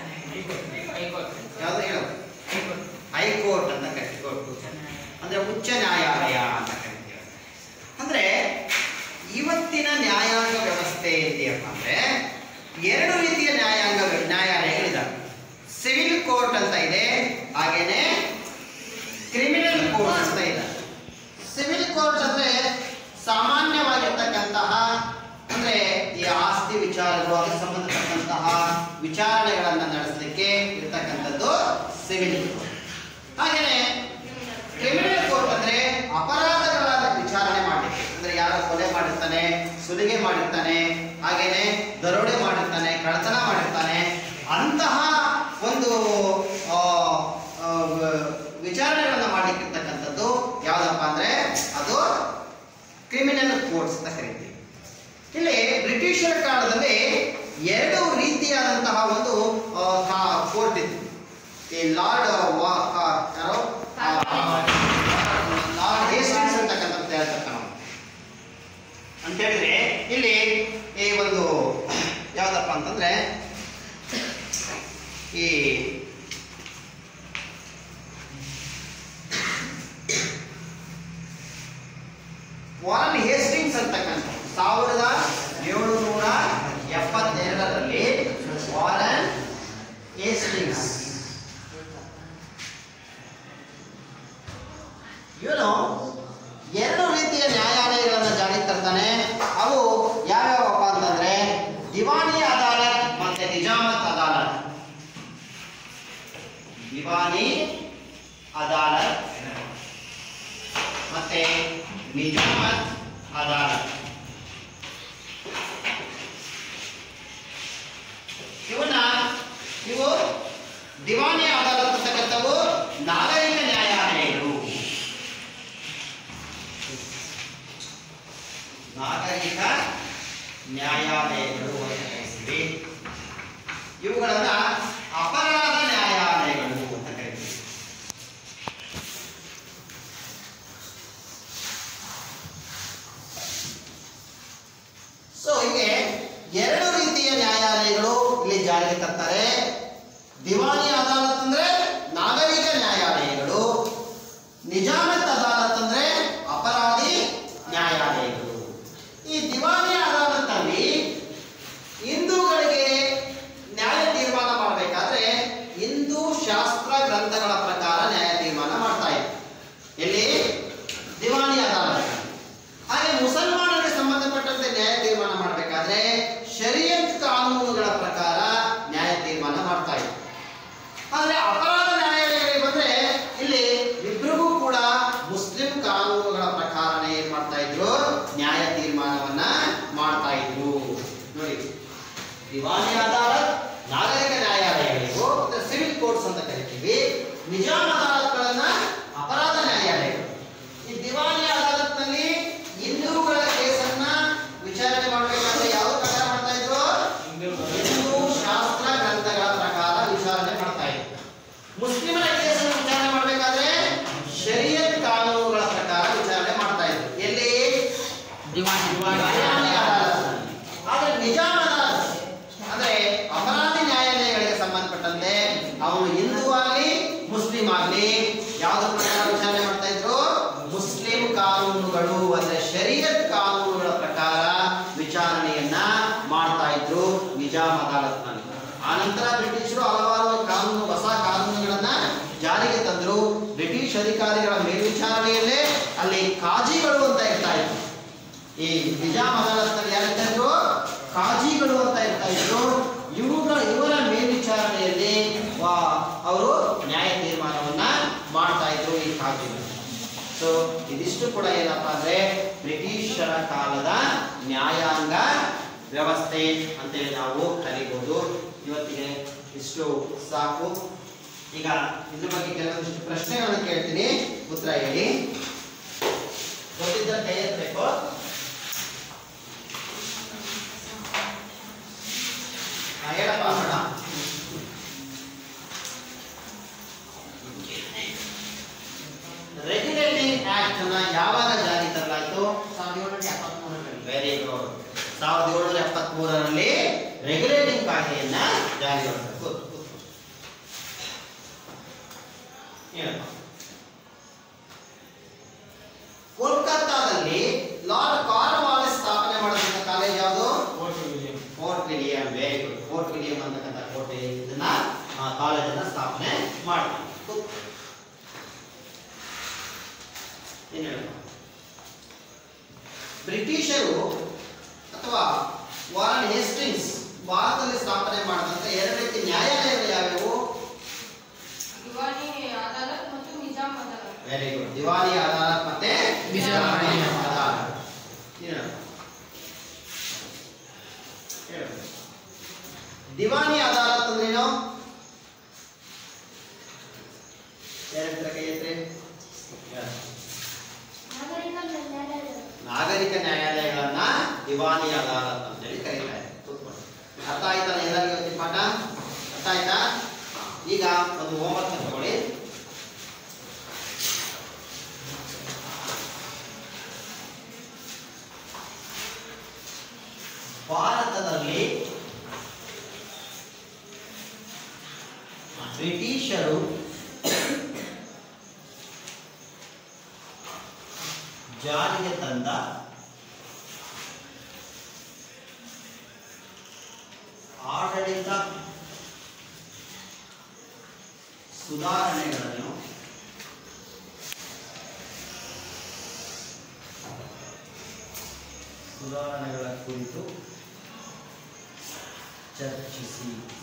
S1: ಯಾವುದು ಹೇಳು ಹೈಕೋರ್ಟ್ ಅಂತ ಕರಿತೀವಿ ಕೋರ್ಟ್. ಅಂದ್ರೆ ಉಚ್ಚ ನ್ಯಾಯಾಲಯ ಅಂತ ಕರಿತೀವಿ ಅಂದ್ರೆ ಇವತ್ತಿನ ನ್ಯಾಯಾಂಗ ವ್ಯವಸ್ಥೆ ಇದೆಯಪ್ಪ ಅಂದ್ರೆ ಎರಡು ರೀತಿಯ ನ್ಯಾಯಾಂಗ ನ್ಯಾಯಾಲಯಗಳಿದಾವೆ ಸಿವಿಲ್ ಕೋರ್ಟ್ ಅಂತ ಇದೆ ಹಾಗೇನೆ ಕ್ರಿಮಿನಲ್ ಕೋರ್ಟ್ ಅಂತ ಇದೆ ಸಿವಿಲ್ ಕೋರ್ಟ್ ಅಂದ್ರೆ ಸಾಮಾನ್ಯವಾಗಿರ್ತಕ್ಕಂತಹ ಅಂದ್ರೆ ಈ ಆಸ್ತಿ ವಿಚಾರಗಳು ಅದಕ್ಕೆ ಸಂಬಂಧಪಟ್ಟಂತಹ ವಿಚಾರಣೆಗಳನ್ನ ನಡೆಸಲಿಕ್ಕೆ ಇರ್ತಕ್ಕಂಥದ್ದು ಸಿವಿಲ್ ಕೋರ್ಟ್ ಹಾಗೇನೆ ಕ್ರಿಮಿನಲ್ ಕೋರ್ಟ್ ಅಂದ್ರೆ ಅಪರಾಧಗಳ ವಿಚಾರಣೆ ಮಾಡಲಿಕ್ಕೆ ಅಂದ್ರೆ ಯಾರೋ ಕೊಲೆ ಮಾಡಿರ್ತಾನೆ ಸುಲಿಗೆ ಮಾಡಿರ್ತಾನೆ ಹಾಗೇನೆ ದರೋಡೆ ಮಾಡಿರ್ತಾನೆ ಕಳ್ಳತನ ಮಾಡಿರ್ತಾನೆ ಅಂತಹ ಒಂದು ಆ, ಆ, ವ- ವಿಚಾರಣೆಗಳನ್ನ ಮಾಡ್ಲಿಕ್ಕೆ ಇರ್ತಕ್ಕಂಥದ್ದು ಯಾವ್ದಪ್ಪ ಅಂದ್ರೆ ಅದು ಕ್ರಿಮಿನಲ್ ಕೋರ್ಟ್ಸ್ ಅಂತ ಕರಿತೀವಿ ಇಲ್ಲಿ ಬ್ರಿಟಿಷರ ಕಾಲದಲ್ಲಿ ಎರಡು ರೀತಿಯಾದಂತಹ ಒಂದು ಕೋರ್ಟ್ ಇತ್ತು ಈ ಲಾರ್ಡ್ ಯಾರೋ ಲಾರ್ಡ್ ಹೇಸ್ಟಿಂಗ್ಸ್ ಅಂತಕ್ಕಂಥ ಹೇಳ್ತಾರೆ ನಾವು ವಾರನ್ ಹೇಸ್ಟಿಂಗ್ಸ್ ಅಂತಕ್ಕಂಥ ಸಾವಿರದ ಏಳುನೂರ ಎಪ್ಪತ್ತೆರಡರಲ್ಲಿ ವಾರನ್ ಹೇಸ್ಟಿಂಗ್ಸ್ ಇವನು ಎರಡು ರೀತಿಯ ನ್ಯಾಯಾಲಯಗಳನ್ನು ಜಾರಿಗೆ ತರ್ತಾನೆ ಅವು ಯಾವ್ಯಾವಪ್ಪ ಅಂತಂದ್ರೆ ದಿವಾನಿ ಅದಾಲತ್ ಮತ್ತೆ ನಿಜಾಮತ್ ಅದಾಲತ್ ದಿವಾನಿ ಅದಾಲತ್ ಮತ್ತೆ ನಿಜಾಮತ್ ಅದಾಲತ್ ಇವನ್ನ ಇವು ದಿವಾನಿ ಅದಾಲತ್ ಅಂತಕ್ಕಂಥವು ನಾಗರಿಕ ನ್ಯಾಯಾಲಯಗಳು ನಾಗರಿಕ ನ್ಯಾಯಾಲಯಗಳು ಅಂತ ಕರಿತೀವಿ ಇವುಗಳನ್ನ ಅಪರಾಧ ನ್ಯಾಯಾಲಯಗಳು ಅಂತ ಕರಿತೀವಿ ಸೊ ಹೀಗೆ ಎರಡು ರೀತಿಯ ನ್ಯಾಯಾಲಯಗಳು ಇಲ್ಲಿ ಜಾರಿಗೆ ತರ್ತಾರೆ ದಿವಾನಿ ಅದಾಲತ್ ಅಂದ್ರೆ ನಾಗರಿಕ ನ್ಯಾಯಾಲಯಗಳು ನಿಜಾಮತ್ ಅದಾಲತ್ ಅಂದ್ರೆ ಅಪರಾಧಿ ನ್ಯಾಯಾಲಯಗಳು ಈ ದಿವಾನಿ ಅದಾಲತ್ನಲ್ಲಿ ಹಿಂದೂಗಳಿಗೆ ನ್ಯಾಯ ತೀರ್ಮಾನ ಮಾಡಬೇಕಾದ್ರೆ ಹಿಂದೂ ಶಾಸ್ತ್ರ ಗ್ರಂಥಗಳ ಪ್ರಕಾರ ನ್ಯಾಯ ತೀರ್ಮಾನ ಮಾಡ್ತಾ ಇದ್ರು ಎಲ್ಲಿ ದಿವಾನಿ ಅದಾಲತ್ ಹಾಗೆ ಮುಸಲ್ಮಾನರಿಗೆ ಸಂಬಂಧಪಟ್ಟಂತೆ ನ್ಯಾಯ ತೀರ್ಮಾನ ಮಾಡಬೇಕಾದ್ರೆ ಶರಿಯತ್ ಕಾನೂನುಗಳ ಪ್ರಕಾರ ನ್ಯಾಯ ತೀರ್ಮಾನ ಮಾಡ್ತಾ ಇದ್ರು ಆದ್ರೆ ಅಪರಾಧ ನ್ಯಾಯಾಲಯಗಳಿಗೆ ಬಂದ್ರೆ ಇಲ್ಲಿ ಇಬ್ಬರಿಗೂ ಕೂಡ ಮುಸ್ಲಿಂ ಕಾನೂನುಗಳ ಪ್ರಕಾರನೇ ಏನ್ ಮಾಡ್ತಾ ಇದ್ರು ನ್ಯಾಯ ತೀರ್ಮಾನವನ್ನ ಮಾಡ್ತಾ ಇದ್ರು ನೋಡಿ ದಿವಾನಿ ಅದಾಲತ್ ನಾಗರಿಕ ನ್ಯಾಯಾಲಯಗಳಿಗೂ ಸಿವಿಲ್ ಕೋರ್ಟ್ಸ್ ಅಂತ ಕರಿತೀವಿ ನಿಜಾಮ್ ಅದಾಲತ್ಗಳನ್ನ ಅಪರಾಧ ನ್ಯಾಯಾಲಯಗಳು ಈ ದಿವಾನಿ ಅದಾಲತ್ನಲ್ಲಿ ಹಿಂದೂಗಳ ಕೇಸನ್ನ ವಿಚಾರಣೆ ಮಾಡಬೇಕಾದ್ರೆ ಯಾವ ಪ್ರಕಾರ ಮಾಡ್ತಾ ಇದ್ರು ಹಿಂದೂ ಶಾಸ್ತ್ರ ಗ್ರಂಥಗಳ ಪ್ರಕಾರ ವಿಚಾರಣೆ ಮಾಡ್ತಾ ಇದ್ರು ಮುಸ್ಲಿಮರ ಕೇಸನ್ನು ವಿಚಾರಣೆ ಮಾಡಬೇಕಾದ್ರೆ ಶರಿಯತ್ ಕಾನೂನುಗಳ ಪ್ರಕಾರ ವಿಚಾರಣೆ ಮಾಡ್ತಾ ಇದ್ರು ಎಲ್ಲಿ
S2: ದಿವಾನಿ
S1: ದಿವಾನಿ ಅದಾಲತ್ನಲ್ಲಿ. ಆದ್ರೆ ನಿಜಾಮ್ ಅದಾಲತ್ ಅಂದ್ರೆ ಅಪರಾಧಿ ನ್ಯಾಯಾಲಯಗಳಿಗೆ ಸಂಬಂಧಪಟ್ಟಂತೆ ಅವನು ಹಿಂದೂ ಆಗಲಿ ಮುಸ್ಲಿಂ ಆಗಲಿ ಯಾವ್ದ್ರ ಪ್ರಕಾರ ವಿಚಾರಣೆ ಮಾಡ್ತಾ ಇದ್ರು ಮುಸ್ಲಿಂ ಕಾನೂನುಗಳು ಅಂದ್ರೆ ಶರೀಯತ್ ಕಾನೂನುಗಳ ಪ್ರಕಾರ ವಿಚಾರಣೆಯನ್ನ ಮಾಡ್ತಾ ಇದ್ರು ನಿಜಾಮ್ ಅದಾಲತ್ನಲ್ಲಿ ಆನಂತರ ಬ್ರಿಟಿಷರು ಹಲವಾರು ಕಾನೂನು ಹೊಸ ಕಾನೂನುಗಳನ್ನ ಜಾರಿಗೆ ತಂದ್ರು ಬ್ರಿಟಿಷ್ ಅಧಿಕಾರಿಗಳ ಮೇಲ್ವಿಚಾರಣೆಯಲ್ಲೇ ಅಲ್ಲಿ ಕಾಜಿಗಳು ಅಂತ ಇರ್ತಾ ಇದ್ರು ಈ ನಿಜಾಮ್ ಅದಾಲತ್ನಲ್ಲಿ ಯಾರಿರ್ತಾ ಇದ್ರು ಕಾಜಿಗಳು ಅಂತ ಇರ್ತಾ ಇದ್ರು ಇವುಗಳ ಇವರ ಮೇಲ್ವಿಚಾರಣೆಯಲ್ಲಿ ವಾ- ಅವರು ನ್ಯಾಯ ತೀರ್ಮಾನವನ್ನ ಮಾಡ್ತಾ ಇದ್ರು ಈ ಕಾಜಿಗಳು ಸೊ ಇದಿಷ್ಟು ಕೂಡ ಏನಪ್ಪಾ ಅಂದ್ರೆ ಬ್ರಿಟಿಷರ ಕಾಲದ ನ್ಯಾಯಾಂಗ ವ್ಯವಸ್ಥೆ ಅಂತೇಳಿ ನಾವು ಕರಿಬಹುದು ಇವತ್ತಿಗೆ ಇಷ್ಟು ಸಾಕು ಈಗ ಇದ್ರ ಬಗ್ಗೆ ಕೆಲವೊಂದಿಷ್ಟು ಪ್ರಶ್ನೆಗಳನ್ನು ಕೇಳ್ತೀನಿ ಉತ್ತರ ಹೇಳಿ ಗೊತ್ತಿದ್ದರೆ ಕೈ ಎತ್ತಬೇಕು ಹಾ, ಹೇಳಪ್ಪ ಮೇಡ ರೆಗ್ಯುಲೇಟಿಂಗ್ ಆಕ್ಟ್ ಅನ್ನ ಯಾವಾಗ ಜಾರಿ ತರಲಾಯಿತು
S2: ಸಾವಿರದ ಏಳ್ನೂರ ಎಪ್ಪತ್ಮೂರರಲ್ಲಿ
S1: ವೆರಿ ಗುಡ್ ಸಾವಿರದ ಏಳುನೂರ ಎಪ್ಪತ್ಮೂರರಲ್ಲಿ ರೆಗ್ಯುಲೇಟಿಂಗ್ ಕಾಯ್ದೆಯನ್ನ ಜಾರಿ ಮಾಡಬೇಕು ಹೇಳಪ್ಪ ಕೋಲ್ಕತ್ತಾದಲ್ಲಿ ಲಾರ್ಡ್ ಕಾರ್ನ್ವಾಲಿಸ್ ಸ್ಥಾಪನೆ ಮಾಡಿದಂತ ಕಾಲೇಜ್ ಯಾವುದು Fort William very good Fort William ಅಂತಕ್ಕಂಥ ಕೋಟೆ ಇದನ್ನ ಕಾಲೇಜನ್ನ ಸ್ಥಾಪನೆ ಮಾಡ್ತಾರೆ ಏನ್ ಹೇಳಪ್ಪ ಬ್ರಿಟಿಷರು ಅಥವಾ ವಾರನ್ ಹೇಸ್ಟಿಂಗ್ಸ್ ಭಾರತದಲ್ಲಿ ಸ್ಥಾಪನೆ ಮಾಡಿದಂತ ಎರಡು ರೀತಿ ನ್ಯಾಯಾಲಯಗಳು ಯಾವ್ಯಾವು
S3: ದಿವಾನಿ ಅದಾಲತ್ ಮತ್ತು ನಿಜಾಮ್ ಅದಾಲತ್
S1: ವೆರಿ ಗುಡ್ ದಿವಾನಿ ಅದಾಲತ್ ಮತ್ತೆ
S2: ನಿಜಾಮಿ
S1: ಅದಾಲತ್ ಏನು? ಹೇಳು. ದಿವಾನಿ ಅದಾಲತ್ ಅಂದ್ರೇನು ಯಾರ ಕೈ ಎತ್ರಿ ಹೇಳು. ನಾಗರಿಕ ನ್ಯಾಯಾಲಯಗಳನ್ನ ದಿವಾನಿ ಅದಾಲತ್ ಅಂತೇಳಿ ಕರೀತಾರೆ ಕೂತ್ಕೊಳ್ಳಿ ಅರ್ಥ ಆಯ್ತಲ್ಲ ಎಲ್ಲರಿಗೂ ಇವತ್ತಿನ ಪಾಠ ಅರ್ಥ ಆಯ್ತಾ ಈಗ ಒಂದು ಹೋಮ್ವರ್ಕ್ ತಗೊಳ್ಳಿ ಭಾರತದಲ್ಲಿ ಬ್ರಿಟಿಷರು ಜಾರಿಗೆ ತಂದ ಆಡಳಿತ ಸುಧಾರಣೆಗಳನ್ನು ಸುಧಾರಣೆಗಳ ಕುರಿತು ಚರ್ಚಿಸಿ